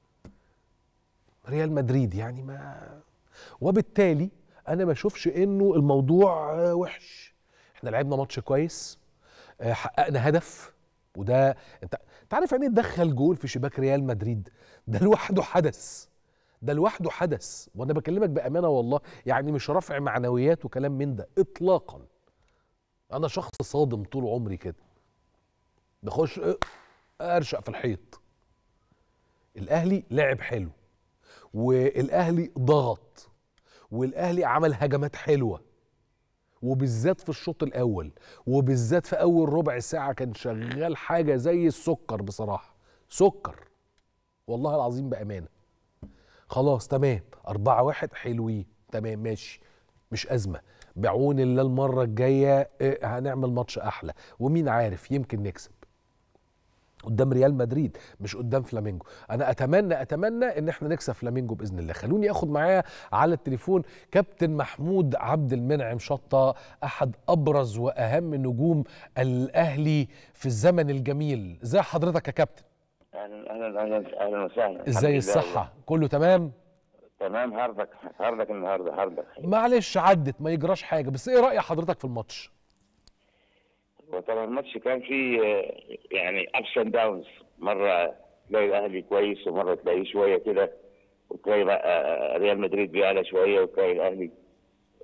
ريال مدريد يعني ما وبالتالي انا ما اشوفش انه الموضوع آه، وحش احنا لعبنا ماتش كويس آه، حققنا هدف وده انت انت عارف يعني إيه تدخل جول في شباك ريال مدريد ده لوحده حدث ده لوحده حدث وانا بكلمك بامانه والله يعني مش رفع معنويات وكلام من ده اطلاقا انا شخص صادم طول عمري كده بخش اه، ارشق في الحيط الاهلي لعب حلو والاهلي ضغط والاهلي عمل هجمات حلوه وبالذات في الشوط الاول وبالذات في اول ربع ساعه كان شغال حاجه زي السكر بصراحه سكر والله العظيم بامانه خلاص تمام أربعة واحد حلوين تمام ماشي مش أزمة بعون الله المرة الجاية إيه، هنعمل ماتش أحلى ومين عارف يمكن نكسب قدام ريال مدريد مش قدام فلامينجو انا اتمنى اتمنى ان احنا نكسب فلامينجو باذن الله خلوني اخد معايا على التليفون كابتن محمود عبد المنعم شطه احد ابرز واهم نجوم الاهلي في الزمن الجميل ازي حضرتك يا كابتن اهلا اهلا اهلا اهلا وسهلا الحمد ازاي لله. الصحه كله تمام تمام هاردك هاردك النهارده هاردك معلش عدت ما يجراش حاجه بس ايه راي حضرتك في الماتش وطبعا الماتش كان فيه آه، يعني ابس اند داونز مره تلاقي الاهلي كويس ومره تلاقيه شويه كده وتلاقي بقى آه، ريال مدريد بيعلى شويه وتلاقي الاهلي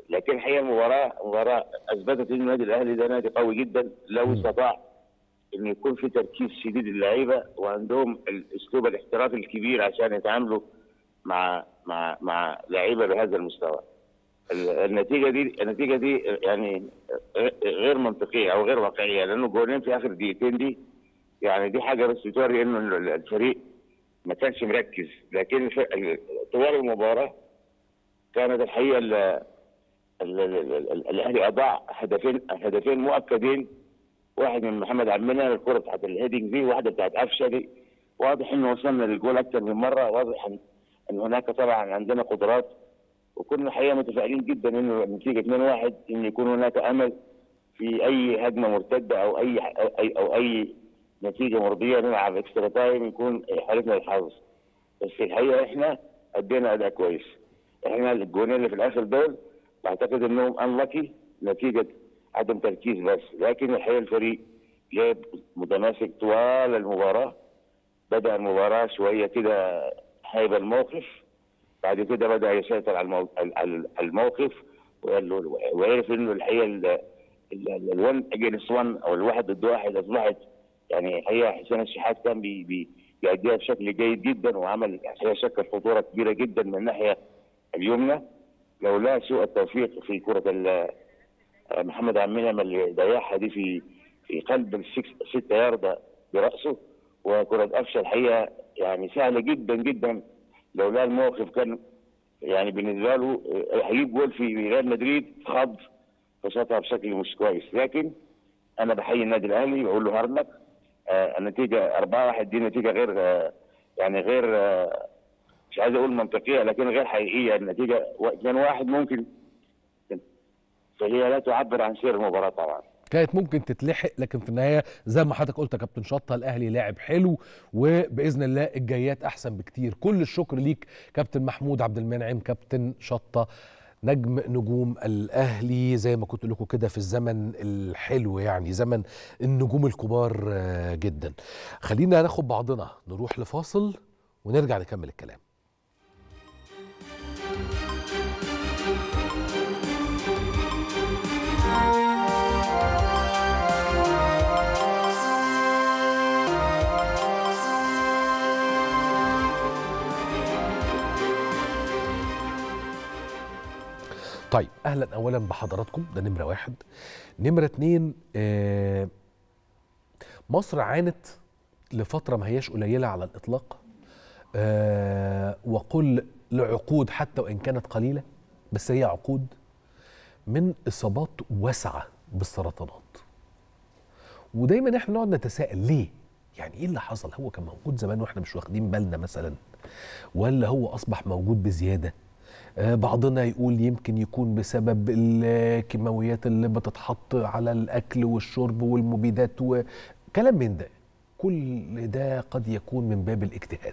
لكن الحقيقه المباراه مباراه اثبتت ان النادي الاهلي ده نادي قوي جدا لو استطاع ان يكون في تركيز شديد للعيبه وعندهم الاسلوب الاحترافي الكبير عشان يتعاملوا مع مع مع لعيبه بهذا المستوى. ال- النتيجه دي النتيجه دي يعني غير منطقيه او غير واقعيه لانه جولين في اخر دقيقتين دي يعني دي حاجه بس بتوري انه ال- الفريق ما كانش مركز لكن الف- ال- طوال المباراه كانت الحقيقه ال- ال- ال- ال- الاهلي اضاع هدفين هدفين مؤكدين واحد من محمد عبد المنعم الكره بتاعت الهيدنج دي واحده بتاعت قفشه دي واضح انه وصلنا للجول اكثر من مره واضح ان ان هناك طبعا عندنا قدرات وكنا الحقيقه متفائلين جدا انه النتيجه 2-1 ان يكون هناك امل في اي هجمه مرتده او اي او اي, أو أي نتيجه مرضيه نلعب اكسترا تايم يكون حالتنا الحظ بس الحقيقه احنا ادينا اداء كويس احنا الجونين اللي في الاخر دول بعتقد انهم انلكي نتيجه عدم تركيز بس لكن الحقيقه الفريق لعب متماسك طوال المباراه بدا المباراه شويه كده هايب الموقف بعد كده بدا يسيطر على المو- على الموقف وقال له- وعرف انه الحقيقه الون اجينست 1 او الواحد ضد واحد اصبحت يعني الحقيقه حسين الشحات كان بي بي بيأديها بشكل جيد جدا وعمل الحقيقه شكل خطوره كبيره جدا من الناحيه اليمنى لولا سوء التوفيق في كره ال- محمد عبد المنعم اللي ضيعها دي في في قلب السكس ستة ياردة برأسه وكرة قفشة الحقيقة يعني سهلة جدا جدا لولا الموقف كان يعني بالنسبة له آه، هيجيب جول في ريال مدريد خض فشاطها بشكل مش كويس لكن أنا بحيي النادي الأهلي بقول له هارد آه النتيجة 4-1 دي نتيجة غير آه يعني غير آه مش عايز أقول منطقية لكن غير حقيقية النتيجة 2-1 ممكن فهي لا تعبر عن سير المباراة طبعا كانت ممكن تتلحق لكن في النهايه زي ما حضرتك قلت يا كابتن شطه الاهلي لاعب حلو وباذن الله الجايات احسن بكتير كل الشكر ليك كابتن محمود عبد المنعم كابتن شطه نجم نجوم الاهلي زي ما كنت لكم كده في الزمن الحلو يعني زمن النجوم الكبار آه، جدا خلينا ناخد بعضنا نروح لفاصل ونرجع نكمل الكلام طيب اهلا اولا بحضراتكم ده نمره واحد نمره اتنين آه مصر عانت لفتره ما هياش قليله على الاطلاق آه وقل لعقود حتى وان كانت قليله بس هي عقود من اصابات واسعه بالسرطانات ودايما احنا نقعد نتساءل ليه يعني ايه اللي حصل هو كان موجود زمان واحنا مش واخدين بالنا مثلا ولا هو اصبح موجود بزياده آه، بعضنا يقول يمكن يكون بسبب الكيماويات اللي بتتحط على الاكل والشرب والمبيدات وكلام من ده كل ده قد يكون من باب الاجتهاد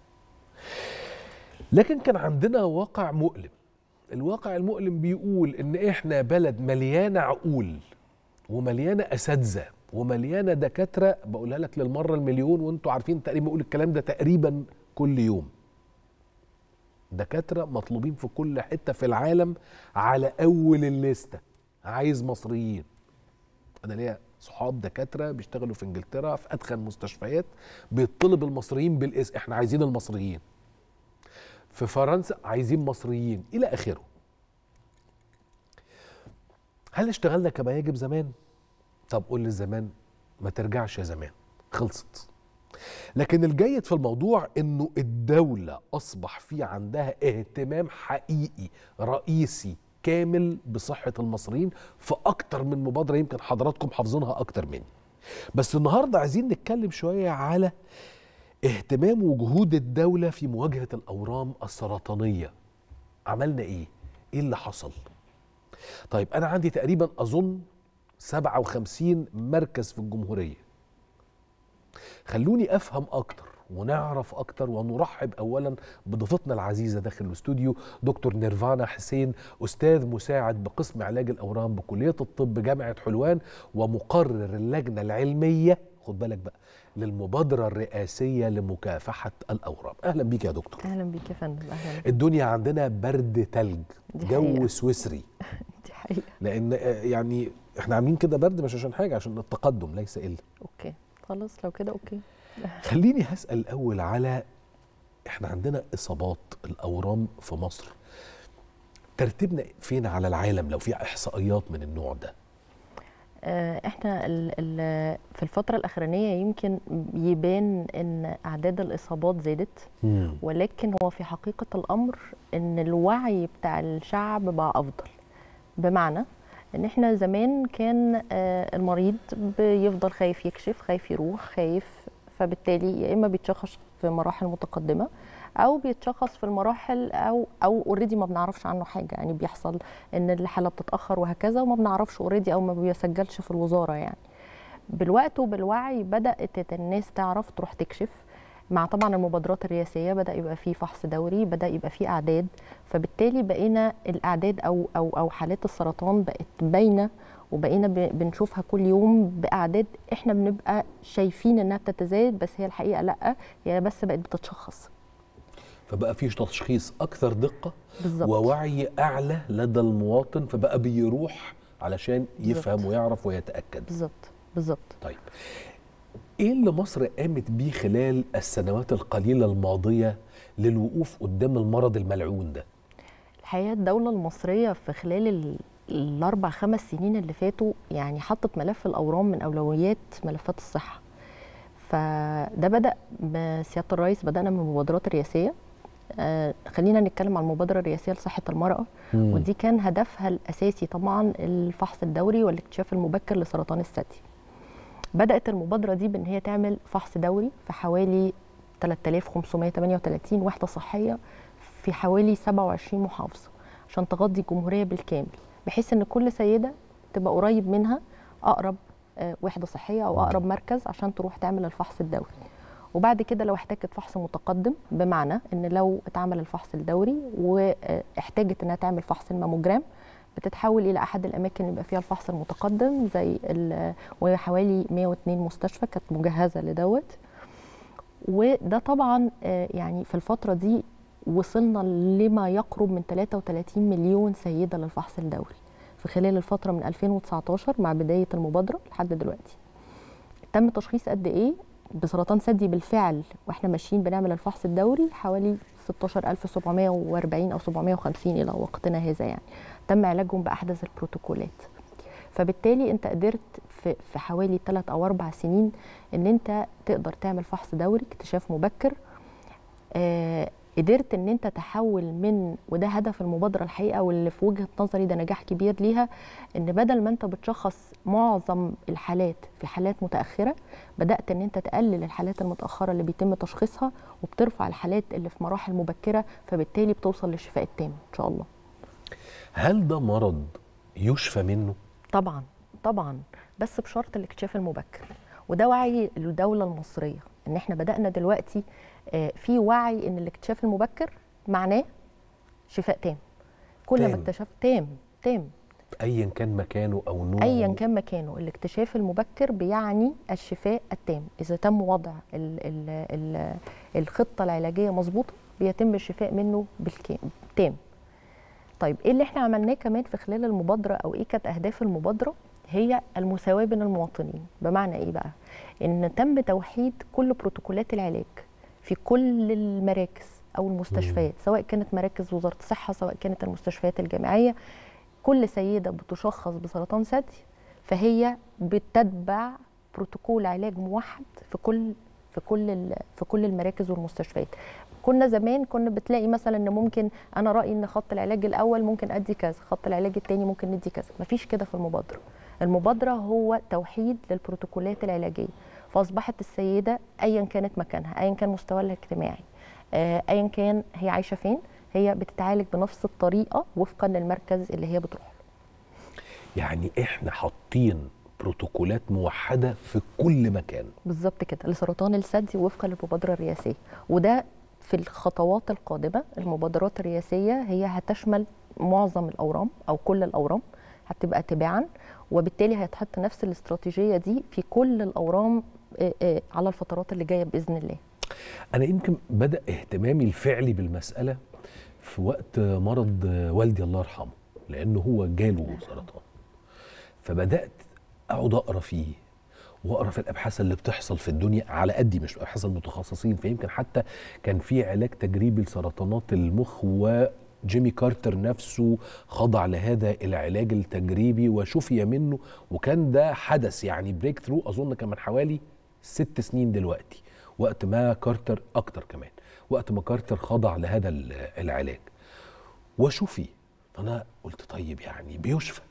لكن كان عندنا واقع مؤلم الواقع المؤلم بيقول ان احنا بلد مليانه عقول ومليانه اساتذه ومليانه دكاتره بقولها لك للمره المليون وانتوا عارفين تقريبا بقول الكلام ده تقريبا كل يوم دكاتره مطلوبين في كل حته في العالم على اول الليسته عايز مصريين انا ليا صحاب دكاتره بيشتغلوا في انجلترا في ادخن مستشفيات بيطلب المصريين بالاسم احنا عايزين المصريين في فرنسا عايزين مصريين الى اخره هل اشتغلنا كما يجب زمان طب قول لي زمان ما ترجعش يا زمان خلصت لكن الجيد في الموضوع انه الدولة اصبح في عندها اهتمام حقيقي رئيسي كامل بصحة المصريين في اكتر من مبادرة يمكن حضراتكم حافظينها اكتر مني بس النهاردة عايزين نتكلم شوية على اهتمام وجهود الدولة في مواجهة الاورام السرطانية عملنا ايه ايه اللي حصل طيب انا عندي تقريبا اظن 57 مركز في الجمهوريه خلوني افهم اكتر ونعرف اكتر ونرحب اولا بضيفتنا العزيزه داخل الاستوديو دكتور نيرفانا حسين استاذ مساعد بقسم علاج الاورام بكليه الطب جامعه حلوان ومقرر اللجنه العلميه خد خد بالك بقى للمبادره الرئاسيه لمكافحه الاورام اهلا بيك يا دكتور اهلا بيك يا فندم اهلا الدنيا عندنا برد تلج دي جو حقيقة. سويسري دي حقيقه لان آه، يعني احنا عاملين كده برد مش عشان حاجه عشان التقدم ليس الا اوكي خلاص لو كده اوكي خليني هسال الاول على احنا عندنا اصابات الاورام في مصر ترتيبنا فين على العالم لو في احصائيات من النوع ده آه، احنا ال ال في الفتره الاخرانيه يمكن يبان ان اعداد الاصابات زادت ولكن هو في حقيقه الامر ان الوعي بتاع الشعب بقى افضل بمعنى ان احنا زمان كان آه، المريض بيفضل خايف يكشف خايف يروح خايف فبالتالي يا اما بيتشخص في مراحل متقدمه او بيتشخص في المراحل او او اوريدي ما بنعرفش عنه حاجه يعني بيحصل ان الحاله بتتاخر وهكذا وما بنعرفش اوريدي او ما بيسجلش في الوزاره يعني بالوقت وبالوعي بدات الناس تعرف تروح تكشف مع طبعا المبادرات الرئاسيه بدا يبقى في فحص دوري بدا يبقى في اعداد فبالتالي بقينا الاعداد او او او حالات السرطان بقت باينه وبقينا ب- بنشوفها كل يوم باعداد احنا بنبقى شايفين انها بتتزايد بس هي الحقيقه لا هي بس بقت بتتشخص فبقى في تشخيص اكثر دقه بالظبط ووعي اعلى لدى المواطن فبقى بيروح علشان يفهم بالظبط. ويعرف ويتاكد بالظبط بالظبط طيب ايه اللي مصر قامت بيه خلال السنوات القليله الماضيه للوقوف قدام المرض الملعون ده الحقيقه الدوله المصريه في خلال ال- الاربع خمس سنين اللي فاتوا يعني حطت ملف الاورام من اولويات ملفات الصحه فده بدا بسياده الرئيس بدانا من المبادرات الرئاسيه آه خلينا نتكلم عن المبادره الرئاسيه لصحه المراه مم. ودي كان هدفها الاساسي طبعا الفحص الدوري والاكتشاف المبكر لسرطان الثدي بدات المبادره دي بان هي تعمل فحص دوري في حوالي 3538 وحده صحيه في حوالي 27 محافظه عشان تغطي الجمهوريه بالكامل بحيث ان كل سيده تبقى قريب منها اقرب آه، وحده صحيه او اقرب مركز عشان تروح تعمل الفحص الدوري وبعد كده لو احتاجت فحص متقدم بمعنى ان لو اتعمل الفحص الدوري واحتاجت انها تعمل فحص الماموجرام بتتحول الى احد الاماكن اللي يبقى فيها الفحص المتقدم زي ال- وهي حوالي 102 مستشفى كانت مجهزه لدوت وده طبعا آه، يعني في الفتره دي وصلنا لما يقرب من 33 مليون سيده للفحص الدوري في خلال الفتره من 2019 مع بدايه المبادره لحد دلوقتي تم تشخيص قد ايه بسرطان ثدي بالفعل واحنا ماشيين بنعمل الفحص الدوري حوالي 16740 او 750 الى وقتنا هذا يعني تم علاجهم باحدث البروتوكولات فبالتالي انت قدرت في, في حوالي 3 او 4 سنين ان انت تقدر تعمل فحص دوري اكتشاف مبكر آه قدرت ان انت تحول من وده هدف المبادره الحقيقه واللي في وجهه نظري ده نجاح كبير ليها ان بدل ما انت بتشخص معظم الحالات في حالات متاخره بدات ان انت تقلل الحالات المتاخره اللي بيتم تشخيصها وبترفع الحالات اللي في مراحل مبكره فبالتالي بتوصل للشفاء التام ان شاء الله هل ده مرض يشفى منه طبعا طبعا بس بشرط الاكتشاف المبكر وده وعي الدوله المصريه ان احنا بدانا دلوقتي آه، في وعي ان الاكتشاف المبكر معناه شفاء تام كل ما تام. اكتشف تام تام ايا كان مكانه او نوعه ايا كان مكانه الاكتشاف المبكر بيعني الشفاء التام اذا تم وضع ال ال ال الخطه العلاجيه مظبوطه بيتم الشفاء منه بالكامل تام طيب ايه اللي احنا عملناه كمان في خلال المبادره او ايه كانت اهداف المبادره هي المساواه بين المواطنين بمعنى ايه بقى ان تم توحيد كل بروتوكولات العلاج في كل المراكز او المستشفيات سواء كانت مراكز وزاره الصحه سواء كانت المستشفيات الجامعيه كل سيده بتشخص بسرطان ثدي فهي بتتبع بروتوكول علاج موحد في كل في كل ال- في كل المراكز والمستشفيات كنا زمان كنا بتلاقي مثلا ان ممكن انا رايي ان خط العلاج الاول ممكن ادي كذا خط العلاج الثاني ممكن ندي كذا مفيش كده في المبادره المبادره هو توحيد للبروتوكولات العلاجيه فاصبحت السيده ايا كانت مكانها ايا كان مستواها الاجتماعي آه، ايا كان هي عايشه فين هي بتتعالج بنفس الطريقه وفقا للمركز اللي هي بتروح له يعني احنا حاطين بروتوكولات موحده في كل مكان بالظبط كده لسرطان الثدي وفقا للمبادره الرئاسيه وده في الخطوات القادمه المبادرات الرئاسيه هي هتشمل معظم الاورام او كل الاورام هتبقى تباعا وبالتالي هيتحط نفس الاستراتيجيه دي في كل الاورام آه، آه، على الفترات اللي جايه باذن الله انا يمكن بدا اهتمامي الفعلي بالمساله في وقت مرض والدي الله يرحمه لانه هو جاله سرطان فبدات اقعد اقرا فيه واقرا في الابحاث اللي بتحصل في الدنيا على قدي مش ابحاث المتخصصين فيمكن حتى كان في علاج تجريبي لسرطانات المخ وجيمي كارتر نفسه خضع لهذا العلاج التجريبي وشفي منه وكان ده حدث يعني بريك ثرو اظن كان من حوالي ست سنين دلوقتي وقت ما كارتر اكتر كمان وقت ما كارتر خضع لهذا ال- العلاج وشفي فانا قلت طيب يعني بيشفى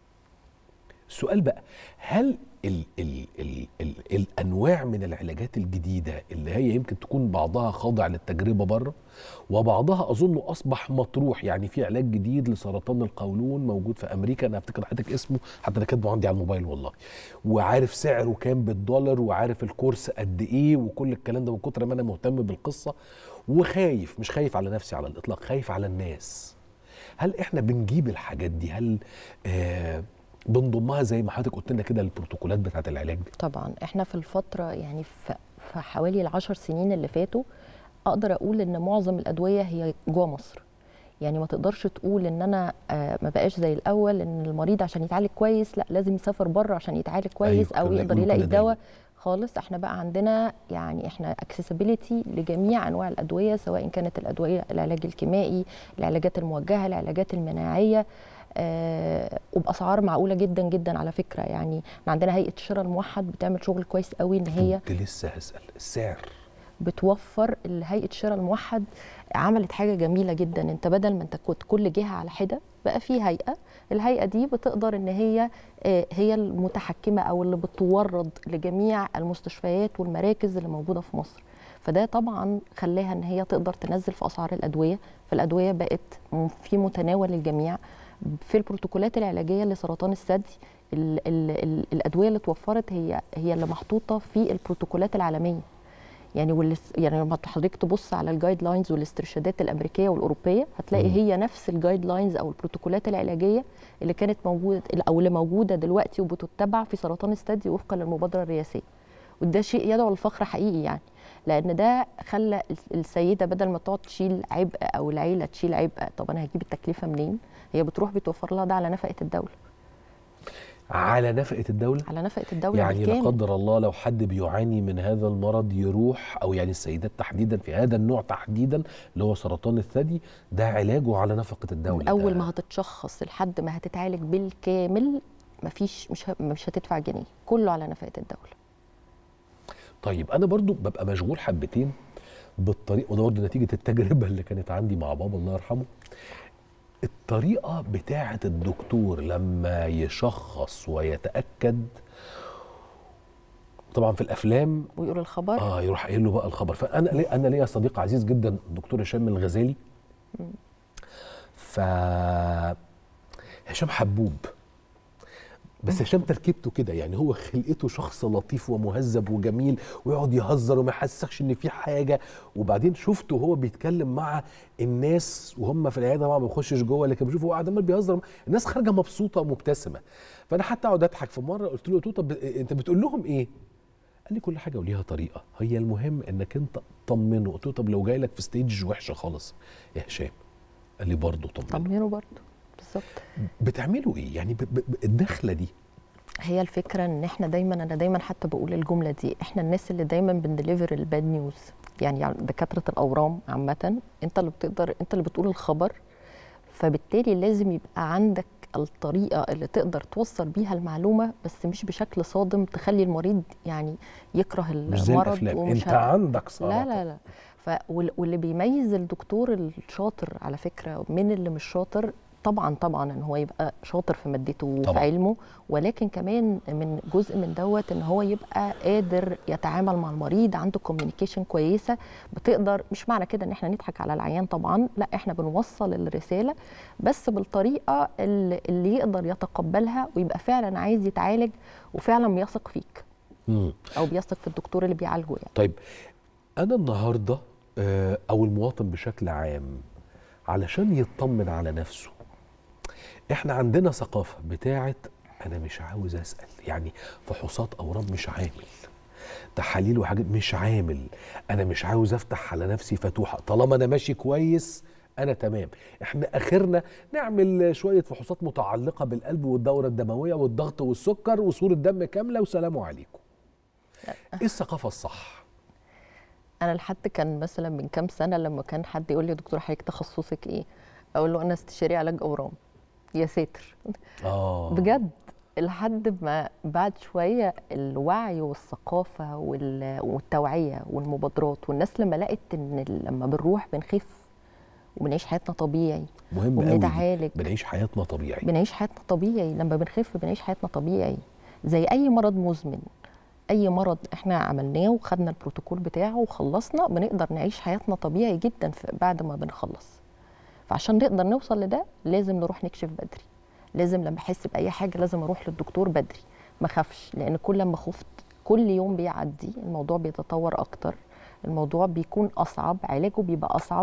السؤال بقى هل ال ال ال ال الانواع من العلاجات الجديده اللي هي يمكن تكون بعضها خاضع للتجربه بره وبعضها اظن اصبح مطروح يعني في علاج جديد لسرطان القولون موجود في امريكا انا افتكر حضرتك اسمه حتى انا كاتبه عندي على الموبايل والله وعارف سعره كام بالدولار وعارف الكورس قد ايه وكل الكلام ده من كتر ما انا مهتم بالقصه وخايف مش خايف على نفسي على الاطلاق خايف على الناس هل احنا بنجيب الحاجات دي هل آه بنضمها زي ما حضرتك قلت لنا كده البروتوكولات بتاعت العلاج دي طبعا احنا في الفتره يعني في في حوالي العشر سنين اللي فاتوا اقدر اقول ان معظم الادويه هي جوه مصر يعني ما تقدرش تقول ان انا آه، ما بقاش زي الاول ان المريض عشان يتعالج كويس لا لازم يسافر بره عشان يتعالج كويس أيوة، او كانوا يقدر يقولوا يلاقي كده دايماً. الدواء خالص احنا بقى عندنا يعني احنا اكسسبيليتي لجميع انواع الادويه سواء كانت الادويه العلاج الكيمائي العلاجات الموجهه العلاجات المناعيه آه وباسعار معقوله جدا جدا على فكره يعني احنا عندنا هيئه الشراء الموحد بتعمل شغل كويس قوي ان هي كنت لسه هسال السعر بتوفر هيئه الشراء الموحد عملت حاجه جميله جدا انت بدل ما انت كنت كل جهه على حده بقى في هيئه الهيئه دي بتقدر ان هي آه، هي المتحكمه او اللي بتورد لجميع المستشفيات والمراكز اللي موجوده في مصر فده طبعا خلاها ان هي تقدر تنزل في اسعار الادويه فالادويه بقت م- في متناول الجميع في البروتوكولات العلاجيه لسرطان الثدي ال ال ال الادويه اللي اتوفرت هي هي اللي محطوطه في البروتوكولات العالميه يعني واللي يعني لما حضرتك تبص على الجايد لاينز والاسترشادات الامريكيه والاوروبيه هتلاقي مم. هي نفس الجايد لاينز او البروتوكولات العلاجيه اللي كانت موجوده او اللي موجوده دلوقتي وبتتبع في سرطان الثدي وفقا للمبادره الرئاسيه وده شيء يدعو للفخر حقيقي يعني لان ده خلى السيده بدل ما تقعد تشيل عبء او العيله تشيل عبء طب انا هجيب التكلفه منين هي بتروح بتوفر لها ده على نفقه الدوله على نفقه الدوله على نفقه الدوله يعني لا بالكامل. قدر الله لو حد بيعاني من هذا المرض يروح او يعني السيدات تحديدا في هذا النوع تحديدا اللي هو سرطان الثدي ده علاجه على نفقه الدوله من اول ده ما هتتشخص لحد ما هتتعالج بالكامل مفيش مش ه- مش هتدفع جنيه كله على نفقه الدوله طيب انا برضو ببقى مشغول حبتين بالطريقه وده برضو نتيجه التجربه اللي كانت عندي مع بابا الله يرحمه الطريقه بتاعه الدكتور لما يشخص ويتاكد طبعا في الافلام ويقول الخبر اه يروح قايل له بقى الخبر فانا لي انا ليا صديق عزيز جدا الدكتور هشام الغزالي ف هشام حبوب بس هشام تركيبته كده يعني هو خلقته شخص لطيف ومهذب وجميل ويقعد يهزر وما يحسسكش ان في حاجه وبعدين شفته وهو بيتكلم مع الناس وهم في العياده طبعا ما بيخشش جوه لكن بشوفه هو قاعد عمال بيهزر الناس خارجه مبسوطه ومبتسمه فانا حتى اقعد اضحك في مره قلت له قلت له طب انت بتقول لهم ايه؟ قال لي كل حاجه وليها طريقه هي المهم انك انت طمنه قلت له طب لو جاي لك في ستيج وحشه خالص يا هشام قال لي برضه طمنه طمنه برضه بالظبط بتعملوا ايه يعني ب- ب- ب- الدخله دي هي الفكره ان احنا دايما انا دايما حتى بقول الجمله دي احنا الناس اللي دايما بندليفر الباد نيوز يعني يعني دكاتره الاورام عامه انت اللي بتقدر انت اللي بتقول الخبر فبالتالي لازم يبقى عندك الطريقه اللي تقدر توصل بيها المعلومه بس مش بشكل صادم تخلي المريض يعني يكره مش زي المرض الافلام ومش انت ه- عندك سرطان لا لا لا ف وال- واللي بيميز الدكتور الشاطر على فكره من اللي مش شاطر طبعا طبعا ان هو يبقى شاطر في مادته وفي طبعاً. علمه ولكن كمان من جزء من دوت ان هو يبقى قادر يتعامل مع المريض عنده كوميونيكيشن كويسه بتقدر مش معنى كده ان احنا نضحك على العيان طبعا لا احنا بنوصل الرساله بس بالطريقه اللي, اللي يقدر يتقبلها ويبقى فعلا عايز يتعالج وفعلا بيثق فيك مم. او بيثق في الدكتور اللي بيعالجه يعني طيب انا النهارده آه، او المواطن بشكل عام علشان يطمن على نفسه احنا عندنا ثقافه بتاعه انا مش عاوز اسال يعني فحوصات اورام مش عامل تحاليل وحاجات مش عامل انا مش عاوز افتح على نفسي فتوحه طالما انا ماشي كويس انا تمام احنا اخرنا نعمل شويه فحوصات متعلقه بالقلب والدوره الدمويه والضغط والسكر وصوره دم كامله وسلام عليكم ايه الثقافه الصح انا لحد كان مثلا من كام سنه لما كان حد يقول لي يا دكتور حضرتك تخصصك ايه اقول له انا استشاري علاج اورام يا ساتر اه بجد لحد ما بعد شويه الوعي والثقافه وال- والتوعيه والمبادرات والناس لما لقت ان لما بنروح بنخف وبنعيش حياتنا طبيعي مهم قوي وبنتعالج بنعيش حياتنا طبيعي بنعيش حياتنا طبيعي لما بنخف بنعيش حياتنا طبيعي زي اي مرض مزمن اي مرض احنا عملناه وخدنا البروتوكول بتاعه وخلصنا بنقدر نعيش حياتنا طبيعي جدا في- بعد ما بنخلص فعشان نقدر نوصل لده لازم نروح نكشف بدري لازم لما احس باي حاجه لازم اروح للدكتور بدري ما اخافش لان كل ما خفت كل يوم بيعدي الموضوع بيتطور اكتر الموضوع بيكون اصعب علاجه بيبقى اصعب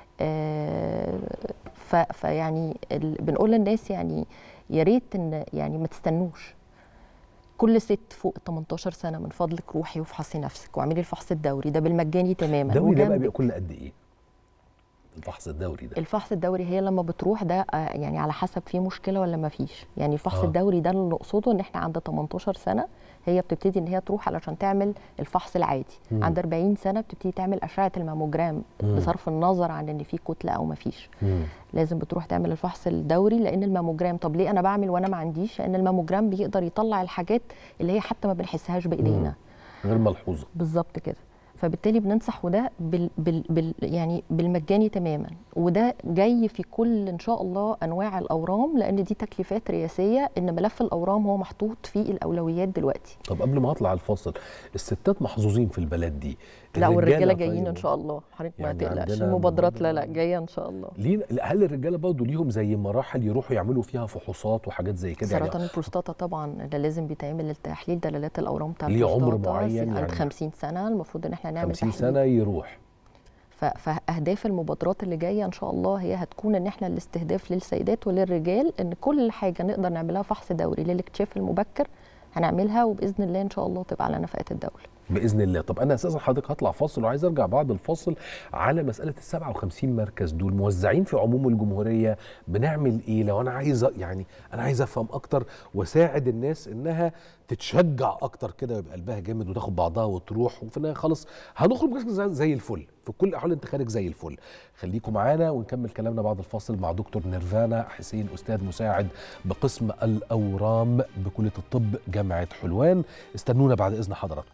آه، ف- فيعني ال- بنقول للناس يعني يا ريت ان يعني ما تستنوش كل ست فوق 18 سنه من فضلك روحي وافحصي نفسك واعملي الفحص الدوري ده بالمجاني تماما الدوري ده بقى وجنبك بيبقى كل قد ايه الفحص الدوري ده الفحص الدوري هي لما بتروح ده آه، يعني على حسب في مشكله ولا ما فيش يعني الفحص آه. آه. الدوري ده اللي نقصده ان احنا عند 18 سنه هي بتبتدي ان هي تروح علشان تعمل الفحص العادي مم. مم. عند 40 سنه بتبتدي تعمل اشعه الماموجرام مم. بصرف النظر عن ان في كتله او ما فيش مم. لازم بتروح تعمل الفحص الدوري لان الماموجرام طب ليه انا بعمل وانا ما عنديش لان الماموجرام بيقدر يطلع الحاجات اللي هي حتى ما بنحسهاش بايدينا غير ملحوظه بالظبط كده فبالتالي بننصح وده بال بال بال يعني بالمجاني تماما وده جاي في كل ان شاء الله انواع الاورام لان دي تكليفات رئاسيه ان ملف الاورام هو محطوط في الاولويات دلوقتي طب قبل ما اطلع الفاصل الستات محظوظين في البلد دي لا والرجاله طيب، جايين ان شاء الله حضرتك ما يعني تقلقش عندنا المبادرات لا لا مبادرة- جايه ان شاء الله لينا هل الرجاله برضه ليهم زي مراحل يروحوا يعملوا فيها فحوصات وحاجات زي كده يعني سرطان البروستاتا طبعا ده لازم بيتعمل التحليل دلالات الاورام بتاع ليه عمر البروستاتا معين عند يعني؟ 50 سنه المفروض ان احنا نعمل 50 تحليل سنه يروح ف- فاهداف المبادرات اللي جايه ان شاء الله هي هتكون ان احنا الاستهداف للسيدات وللرجال ان كل حاجه نقدر نعملها فحص دوري للاكتشاف المبكر هنعملها وباذن الله ان شاء الله تبقى على نفقات الدوله باذن الله طب انا اساسا حضرتك هطلع فاصل وعايز ارجع بعد الفاصل على مساله ال 57 مركز دول موزعين في عموم الجمهوريه بنعمل ايه لو انا عايز أ- يعني انا عايز افهم اكتر واساعد الناس انها تتشجع اكتر كده ويبقى قلبها جامد وتاخد بعضها وتروح وفي النهايه خلاص هنخرج زي- زي الفل في كل الاحوال انت خارج زي الفل خليكم معانا ونكمل كلامنا بعد الفاصل مع دكتور نيرفانا حسين استاذ مساعد بقسم الاورام بكليه الطب جامعه حلوان استنونا بعد اذن حضراتكم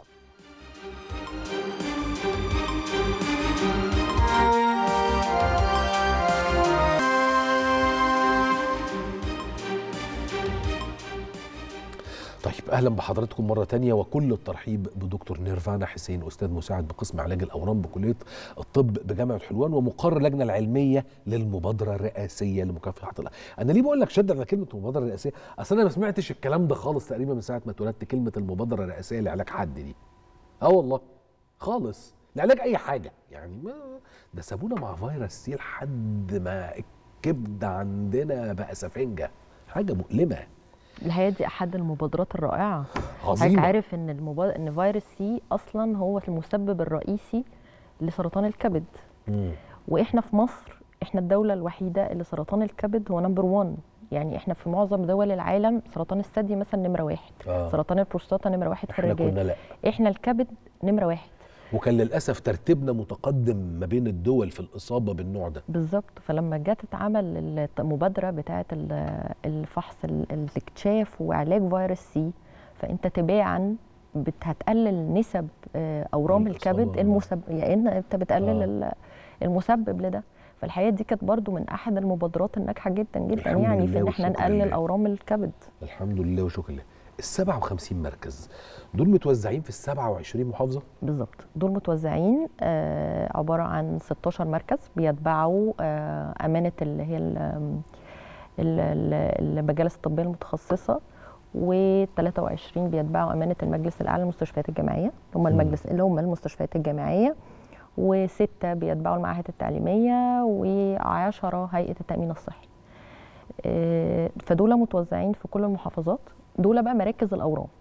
طيب اهلا بحضراتكم مره تانية وكل الترحيب بدكتور نيرفانا حسين استاذ مساعد بقسم علاج الاورام بكليه الطب بجامعه حلوان ومقرر اللجنه العلميه للمبادره الرئاسيه لمكافحه الأ- انا ليه بقول لك شد على كلمه المبادره الرئاسيه اصل انا ما سمعتش الكلام ده خالص تقريبا من ساعه ما اتولدت كلمه المبادره الرئاسيه لعلاج حد دي اه والله خالص لعلاج اي حاجه يعني ما ده سابونا مع فيروس سي لحد ما الكبد عندنا بقى سفنجه حاجه مؤلمه الحقيقه دي احد المبادرات الرائعه حضرتك عظيمه عارف ان المبا... ان فيروس سي اصلا هو المسبب الرئيسي لسرطان الكبد مم. واحنا في مصر احنا الدوله الوحيده اللي سرطان الكبد هو نمبر 1 يعني احنا في معظم دول العالم سرطان الثدي مثلا نمره واحد آه. سرطان البروستاتا نمره واحد في احنا الرجال كنا لا احنا الكبد نمره واحد وكان للاسف ترتيبنا متقدم ما بين الدول في الاصابه بالنوع ده بالظبط فلما جت اتعمل المبادره بتاعه ال- الفحص ال- الاكتشاف وعلاج فيروس سي فانت تباعا بت- هتقلل نسب آه، اورام الإصابة. الكبد المسبب يعني انت بتقلل آه. ال- المسبب لده فالحقيقه دي كانت برضو من احد المبادرات الناجحه جدا جدا الحمد يعني في لله ان احنا والشكر نقلل لله. اورام الكبد الحمد لله وشكر لله ال 57 مركز دول متوزعين في ال 27 محافظه بالظبط دول متوزعين آه، عباره عن 16 مركز بيتبعوا آه، امانه اللي هي ال- ال- ال- المجالس الطبيه المتخصصه و23 بيتبعوا امانه المجلس الاعلى للمستشفيات الجامعيه اللي هم المجلس اللي هم المستشفيات الجامعيه وسته بيتبعوا المعاهد التعليميه و10 هيئه التامين الصحي آه، فدول متوزعين في كل المحافظات دول بقى مراكز الاورام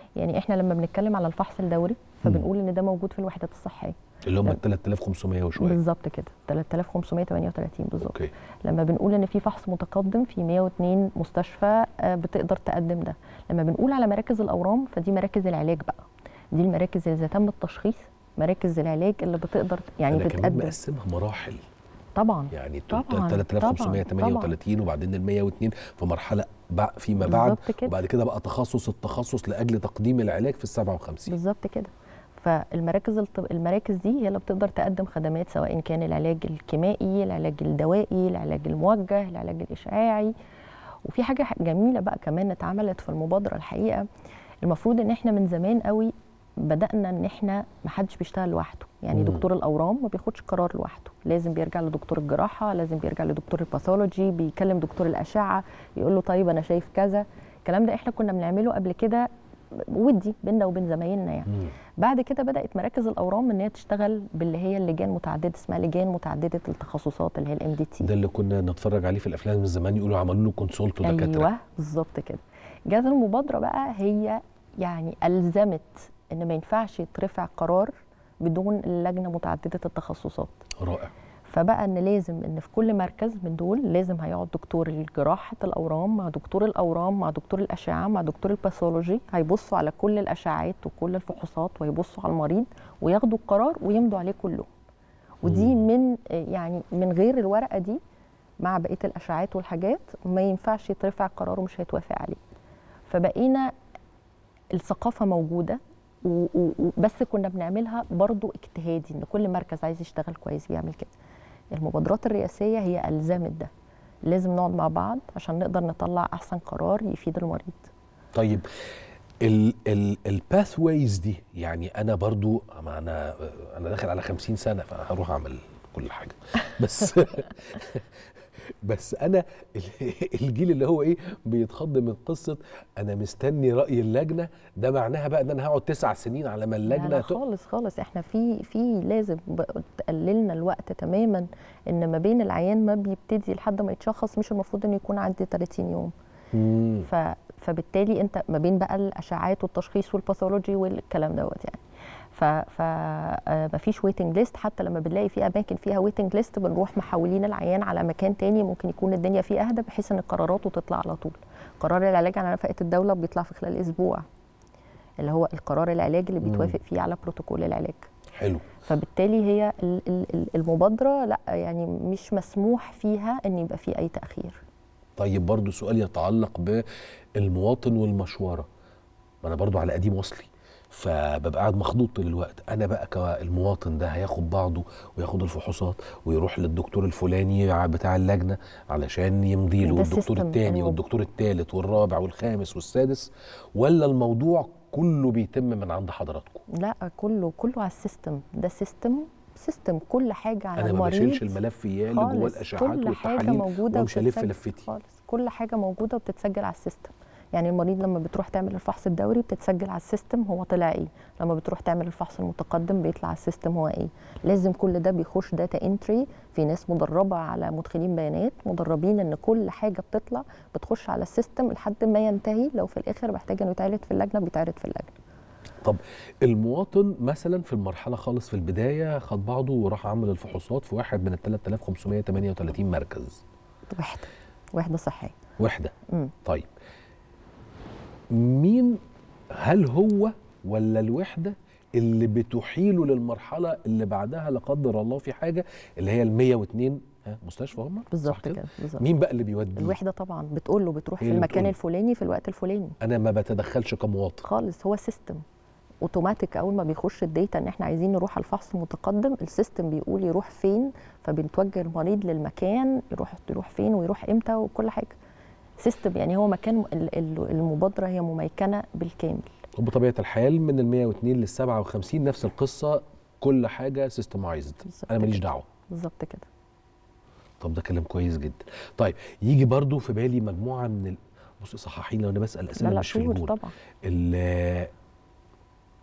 يعني احنا لما بنتكلم على الفحص الدوري فبنقول ان ده موجود في الوحدات الصحيه اللي هم لا. ال 3500 وشويه بالظبط كده 3538 بالظبط اوكي لما بنقول ان في فحص متقدم في 102 مستشفى آه، بتقدر تقدم ده لما بنقول على مراكز الاورام فدي مراكز العلاج بقى دي المراكز اللي اذا تم التشخيص مراكز العلاج اللي بتقدر يعني انا كمان بتقدم مقسمها مراحل طبعا يعني طبعاً، 3538 وبعدين ال 102 في مرحله بع- فيما بعد بالظبط كده. وبعد كده بقى تخصص التخصص لاجل تقديم العلاج في ال 57 بالظبط كده فالمراكز الطب... المراكز دي هي اللي بتقدر تقدم خدمات سواء كان العلاج الكيمائي العلاج الدوائي العلاج الموجه العلاج الاشعاعي وفي حاجه جميله بقى كمان اتعملت في المبادره الحقيقه المفروض ان احنا من زمان قوي بدانا ان احنا ما حدش بيشتغل لوحده يعني مم. دكتور الاورام ما بياخدش قرار لوحده لازم بيرجع لدكتور الجراحه لازم بيرجع لدكتور الباثولوجي بيكلم دكتور الاشعه يقول له طيب انا شايف كذا الكلام ده احنا كنا بنعمله قبل كده ودي بينا وبين زمايلنا يعني مم. بعد كده بدات مراكز الاورام ان هي تشتغل باللي هي اللجان متعدده اسمها لجان متعدده التخصصات اللي هي الام دي تي ده اللي كنا نتفرج عليه في الافلام من زمان يقولوا عملوا له كونسولت ودكاتره ايوه بالظبط كده جت المبادره بقى هي يعني الزمت ان ما ينفعش يترفع قرار بدون اللجنه متعدده التخصصات رائع فبقى ان لازم ان في كل مركز من دول لازم هيقعد دكتور جراحه الاورام مع دكتور الاورام مع دكتور الاشعه مع دكتور الباثولوجي هيبصوا على كل الاشعاعات وكل الفحوصات ويبصوا على المريض وياخدوا القرار ويمضوا عليه كلهم ودي من يعني من غير الورقه دي مع بقيه الاشعاعات والحاجات ما ينفعش يترفع قرار ومش هيتوافق عليه فبقينا الثقافه موجوده و- و- وبس كنا بنعملها برضو اجتهادي ان كل مركز عايز يشتغل كويس بيعمل كده المبادرات الرئاسيه هي الزمت ده لازم نقعد مع بعض عشان نقدر نطلع احسن قرار يفيد المريض طيب ال ال الباث ويز دي يعني انا برضو ما انا انا داخل على 50 سنه فهروح اعمل كل حاجه بس بس انا ال- الجيل اللي هو ايه بيتخض من قصه انا مستني راي اللجنه ده معناها بقى ان انا هقعد تسع سنين على ما لا, اللجنه لا تق- خالص خالص احنا في في لازم ب- تقللنا الوقت تماما ان ما بين العيان ما بيبتدي لحد ما يتشخص مش المفروض انه يكون عندي 30 يوم مم. ف فبالتالي انت ما بين بقى الاشعاعات والتشخيص والباثولوجي والكلام دوت يعني ف ف آه، مفيش ويتنج ليست حتى لما بنلاقي في اماكن فيها ويتنج ليست بنروح محولين العيان على مكان تاني ممكن يكون الدنيا فيه اهدى بحيث ان قراراته تطلع على طول قرار العلاج على نفقه الدوله بيطلع في خلال اسبوع اللي هو القرار العلاج اللي بيتوافق فيه على بروتوكول العلاج حلو فبالتالي هي ال- ال- ال- المبادره لا يعني مش مسموح فيها ان يبقى في اي تاخير طيب برضو سؤال يتعلق بالمواطن والمشوره ما انا برضو على قديم وصلي فببقى قاعد مخضوض طول الوقت انا بقى كالمواطن ده هياخد بعضه وياخد الفحوصات ويروح للدكتور الفلاني ع- بتاع اللجنه علشان يمضي له ده والدكتور سيستم التاني الموضوع. والدكتور التالت والرابع والخامس والسادس ولا الموضوع كله بيتم من عند حضراتكم لا كله كله على السيستم ده سيستم سيستم كل حاجه على انا ما المريض بشيلش الملف يا اللي جوه خالص. الاشعاعات كل حاجه والتحاليل موجوده وامشي الف وبتتسجل- لفتي خالص كل حاجه موجوده وبتتسجل على السيستم يعني المريض لما بتروح تعمل الفحص الدوري بتتسجل على السيستم هو طلع ايه لما بتروح تعمل الفحص المتقدم بيطلع على السيستم هو ايه لازم كل ده بيخش داتا انتري في ناس مدربه على مدخلين بيانات مدربين ان كل حاجه بتطلع بتخش على السيستم لحد ما ينتهي لو في الاخر محتاج انه يتعرض في اللجنه بيتعرض في اللجنه طب المواطن مثلا في المرحله خالص في البدايه خد بعضه وراح عمل الفحوصات في واحد من ال 3538 مركز وحده وحده صحيه وحده مم. طيب مين هل هو ولا الوحده اللي بتحيله للمرحله اللي بعدها لا قدر الله في حاجه اللي هي ال 102 ها مستشفى هم بالظبط كده بالظبط مين بقى اللي بيودي الوحده طبعا بتقول له بتروح هي في اللي المكان بتقول. الفلاني في الوقت الفلاني انا ما بتدخلش كمواطن خالص هو سيستم اوتوماتيك اول ما بيخش الداتا ان احنا عايزين نروح على الفحص المتقدم السيستم بيقول يروح فين فبنتوجه المريض للمكان يروح يروح فين ويروح امتى وكل حاجه سيستم يعني هو مكان ال- ال- المبادره هي مميكنه بالكامل وبطبيعه الحال من ال 102 لل 57 نفس القصه كل حاجه سيستمايزد بالظبط انا ماليش كده. دعوه بالظبط كده طب ده كلام كويس جدا طيب يجي برضو في بالي مجموعه من ال... بص صححيني لو انا بسال لا اسئله لا مش في شهور الجول طبعا ال-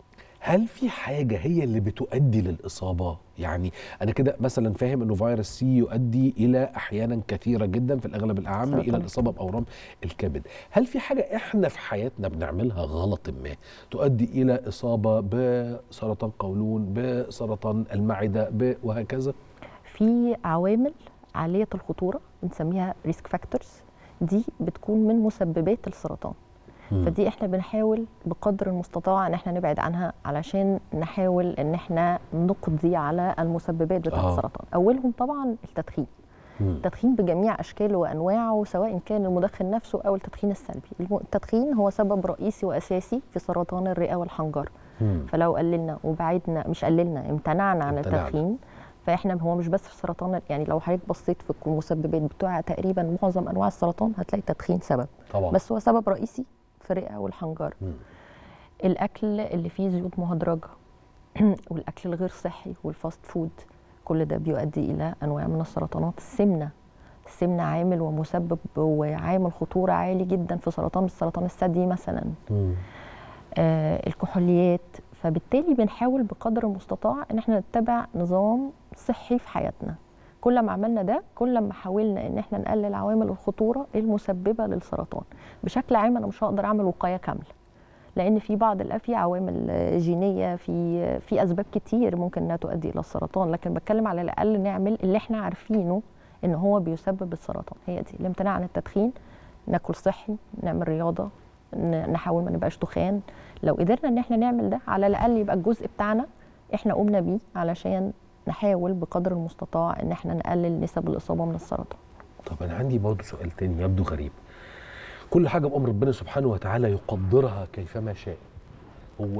هل في حاجه هي اللي بتؤدي للاصابه يعني انا كده مثلا فاهم انه فيروس سي يؤدي الى احيانا كثيره جدا في الاغلب الاعم سرطان الى الاصابه باورام الكبد هل في حاجه احنا في حياتنا بنعملها غلط ما تؤدي الى اصابه بسرطان قولون بسرطان المعده ب- وهكذا في عوامل عاليه الخطوره بنسميها ريسك فاكتورز دي بتكون من مسببات السرطان فدي احنا بنحاول بقدر المستطاع ان احنا نبعد عنها علشان نحاول ان احنا نقضي على المسببات بتاعه آه. السرطان اولهم طبعا التدخين مم. التدخين بجميع اشكاله وانواعه سواء كان المدخن نفسه او التدخين السلبي الم- التدخين هو سبب رئيسي واساسي في سرطان الرئه والحنجره مم. فلو قللنا وبعدنا مش قللنا امتنعنا عن امتنعنا. التدخين فاحنا هو مش بس في سرطان يعني لو حضرتك بصيت في المسببات بتوع تقريبا معظم انواع السرطان هتلاقي التدخين سبب طبعا بس هو سبب رئيسي في الرئه والحنجره مم. الاكل اللي فيه زيوت مهدرجه والاكل الغير صحي والفاست فود كل ده بيؤدي الى انواع من السرطانات السمنه السمنه عامل ومسبب وعامل خطوره عالي جدا في سرطان السرطان الثدي مثلا مم. آه الكحوليات فبالتالي بنحاول بقدر المستطاع ان احنا نتبع نظام صحي في حياتنا كل ما عملنا ده كل ما حاولنا ان احنا نقلل عوامل الخطوره المسببه للسرطان بشكل عام انا مش هقدر اعمل وقايه كامله لان في بعض الأ- في عوامل آه، جينيه في في اسباب كتير ممكن انها تؤدي الى السرطان لكن بتكلم على الاقل نعمل اللي احنا عارفينه ان هو بيسبب السرطان هي دي الامتناع عن التدخين ناكل صحي نعمل رياضه ن- نحاول ما نبقاش دخان لو قدرنا ان احنا نعمل ده على الاقل يبقى الجزء بتاعنا احنا قمنا بيه علشان نحاول بقدر المستطاع ان احنا نقلل نسب الاصابه من السرطان طب انا عندي برضه سؤال تاني يبدو غريب كل حاجه بامر ربنا سبحانه وتعالى يقدرها كيفما شاء هو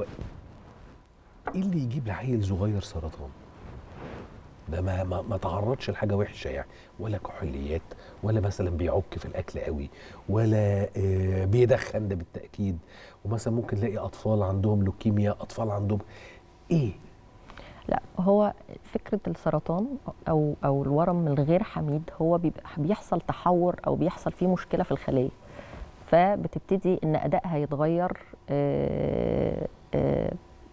ايه اللي يجيب لعيل صغير سرطان ده ما ما, ما تعرضش لحاجه وحشه يعني ولا كحوليات ولا مثلا بيعك في الاكل قوي ولا آه بيدخن ده بالتاكيد ومثلا ممكن نلاقي اطفال عندهم لوكيميا اطفال عندهم ايه لا هو فكره السرطان او او الورم الغير حميد هو بيبقى بيحصل تحور او بيحصل فيه مشكله في الخليه فبتبتدي ان ادائها يتغير آه، آه،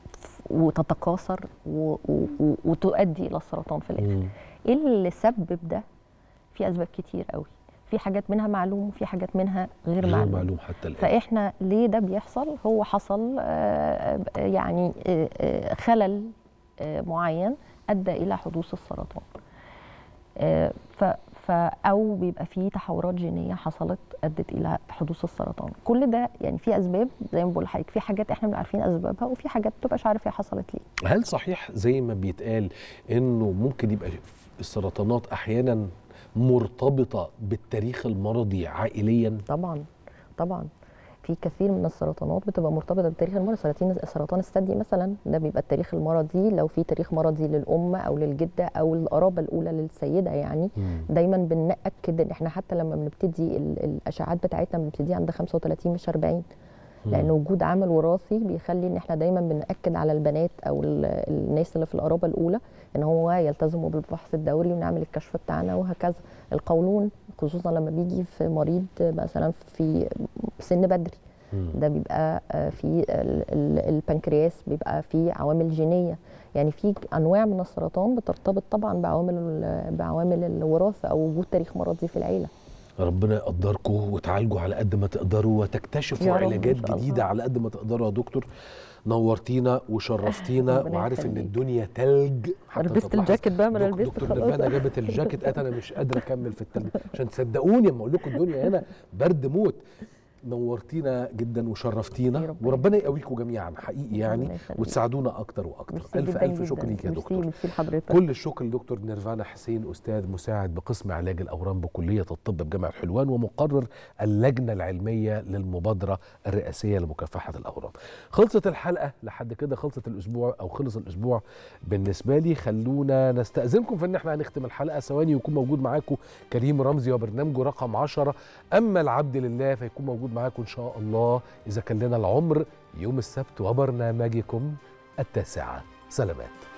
وتتكاثر و- و- و- وتؤدي الى السرطان في الاخر مم. ايه اللي سبب ده في اسباب كتير قوي في حاجات منها معلوم وفي حاجات منها غير, غير معلوم معلوم حتى الان فاحنا ليه ده بيحصل هو حصل آه، آه، يعني آه، آه، خلل آه، معين ادى الى حدوث السرطان آه، ف ف او بيبقى فيه تحورات جينيه حصلت ادت الى حدوث السرطان كل ده يعني في اسباب زي ما بقول لحضرتك في حاجات احنا بنبقى عارفين اسبابها وفي حاجات ما بتبقاش عارف هي حصلت ليه هل صحيح زي ما بيتقال انه ممكن يبقى السرطانات احيانا مرتبطه بالتاريخ المرضي عائليا طبعا طبعا في كثير من السرطانات بتبقى مرتبطه بالتاريخ المرضي سرطان سرطان الثدي مثلا ده بيبقى التاريخ المرضي لو في تاريخ مرضي للام او للجده او القرابه الاولى للسيده يعني دايما بنأكد ان احنا حتى لما بنبتدي ال- الاشعاعات بتاعتنا بنبتدي عند 35 مش 40 لان وجود عامل وراثي بيخلي ان احنا دايما بنأكد على البنات او ال- الناس اللي في القرابه الاولى ان هو يلتزموا بالفحص الدوري ونعمل الكشف بتاعنا وهكذا القولون خصوصا لما بيجي في مريض مثلا في سن بدري ده بيبقى آه، في ال- ال- البنكرياس بيبقى في عوامل جينيه يعني في انواع من السرطان بترتبط طبعا بعوامل ال- بعوامل الوراثه او وجود تاريخ مرضي في العيله ربنا يقدركم وتعالجوا على قد ما تقدروا وتكتشفوا يا رب إن علاجات شاء الله. جديده على قد ما تقدروا يا دكتور نورتينا وشرفتينا ربنا وعارف ان يخليك. الدنيا تلج حتى لبست تلاحظ الجاكيت بقى ما انا دك- لبست دكتور خلاص نيرفانا جابت الجاكيت قالت انا مش قادره اكمل في التلج عشان تصدقوني لما اقول لكم الدنيا هنا برد موت نورتينا جدا وشرفتينا يا رب. وربنا يقويكم جميعا حقيقي يعني ربنا يخليك. وتساعدونا اكتر واكتر ميرسي الف جدا الف شكر جدا. ليك يا ميرسي- دكتور ميرسي لحضرتك كل الشكر لدكتور نيرفانا حسين استاذ مساعد بقسم علاج الاورام بكليه الطب بجامعه حلوان ومقرر اللجنه العلميه للمبادره الرئاسيه لمكافحه الاورام. خلصت الحلقه لحد كده خلصت الاسبوع او خلص الاسبوع بالنسبه لي خلونا نستاذنكم في ان احنا هنختم الحلقه ثواني ويكون موجود معاكم كريم رمزي وبرنامجه رقم 10 اما العبد لله فيكون موجود معاكم ان شاء الله اذا كان لنا العمر يوم السبت وبرنامجكم التاسعه سلامات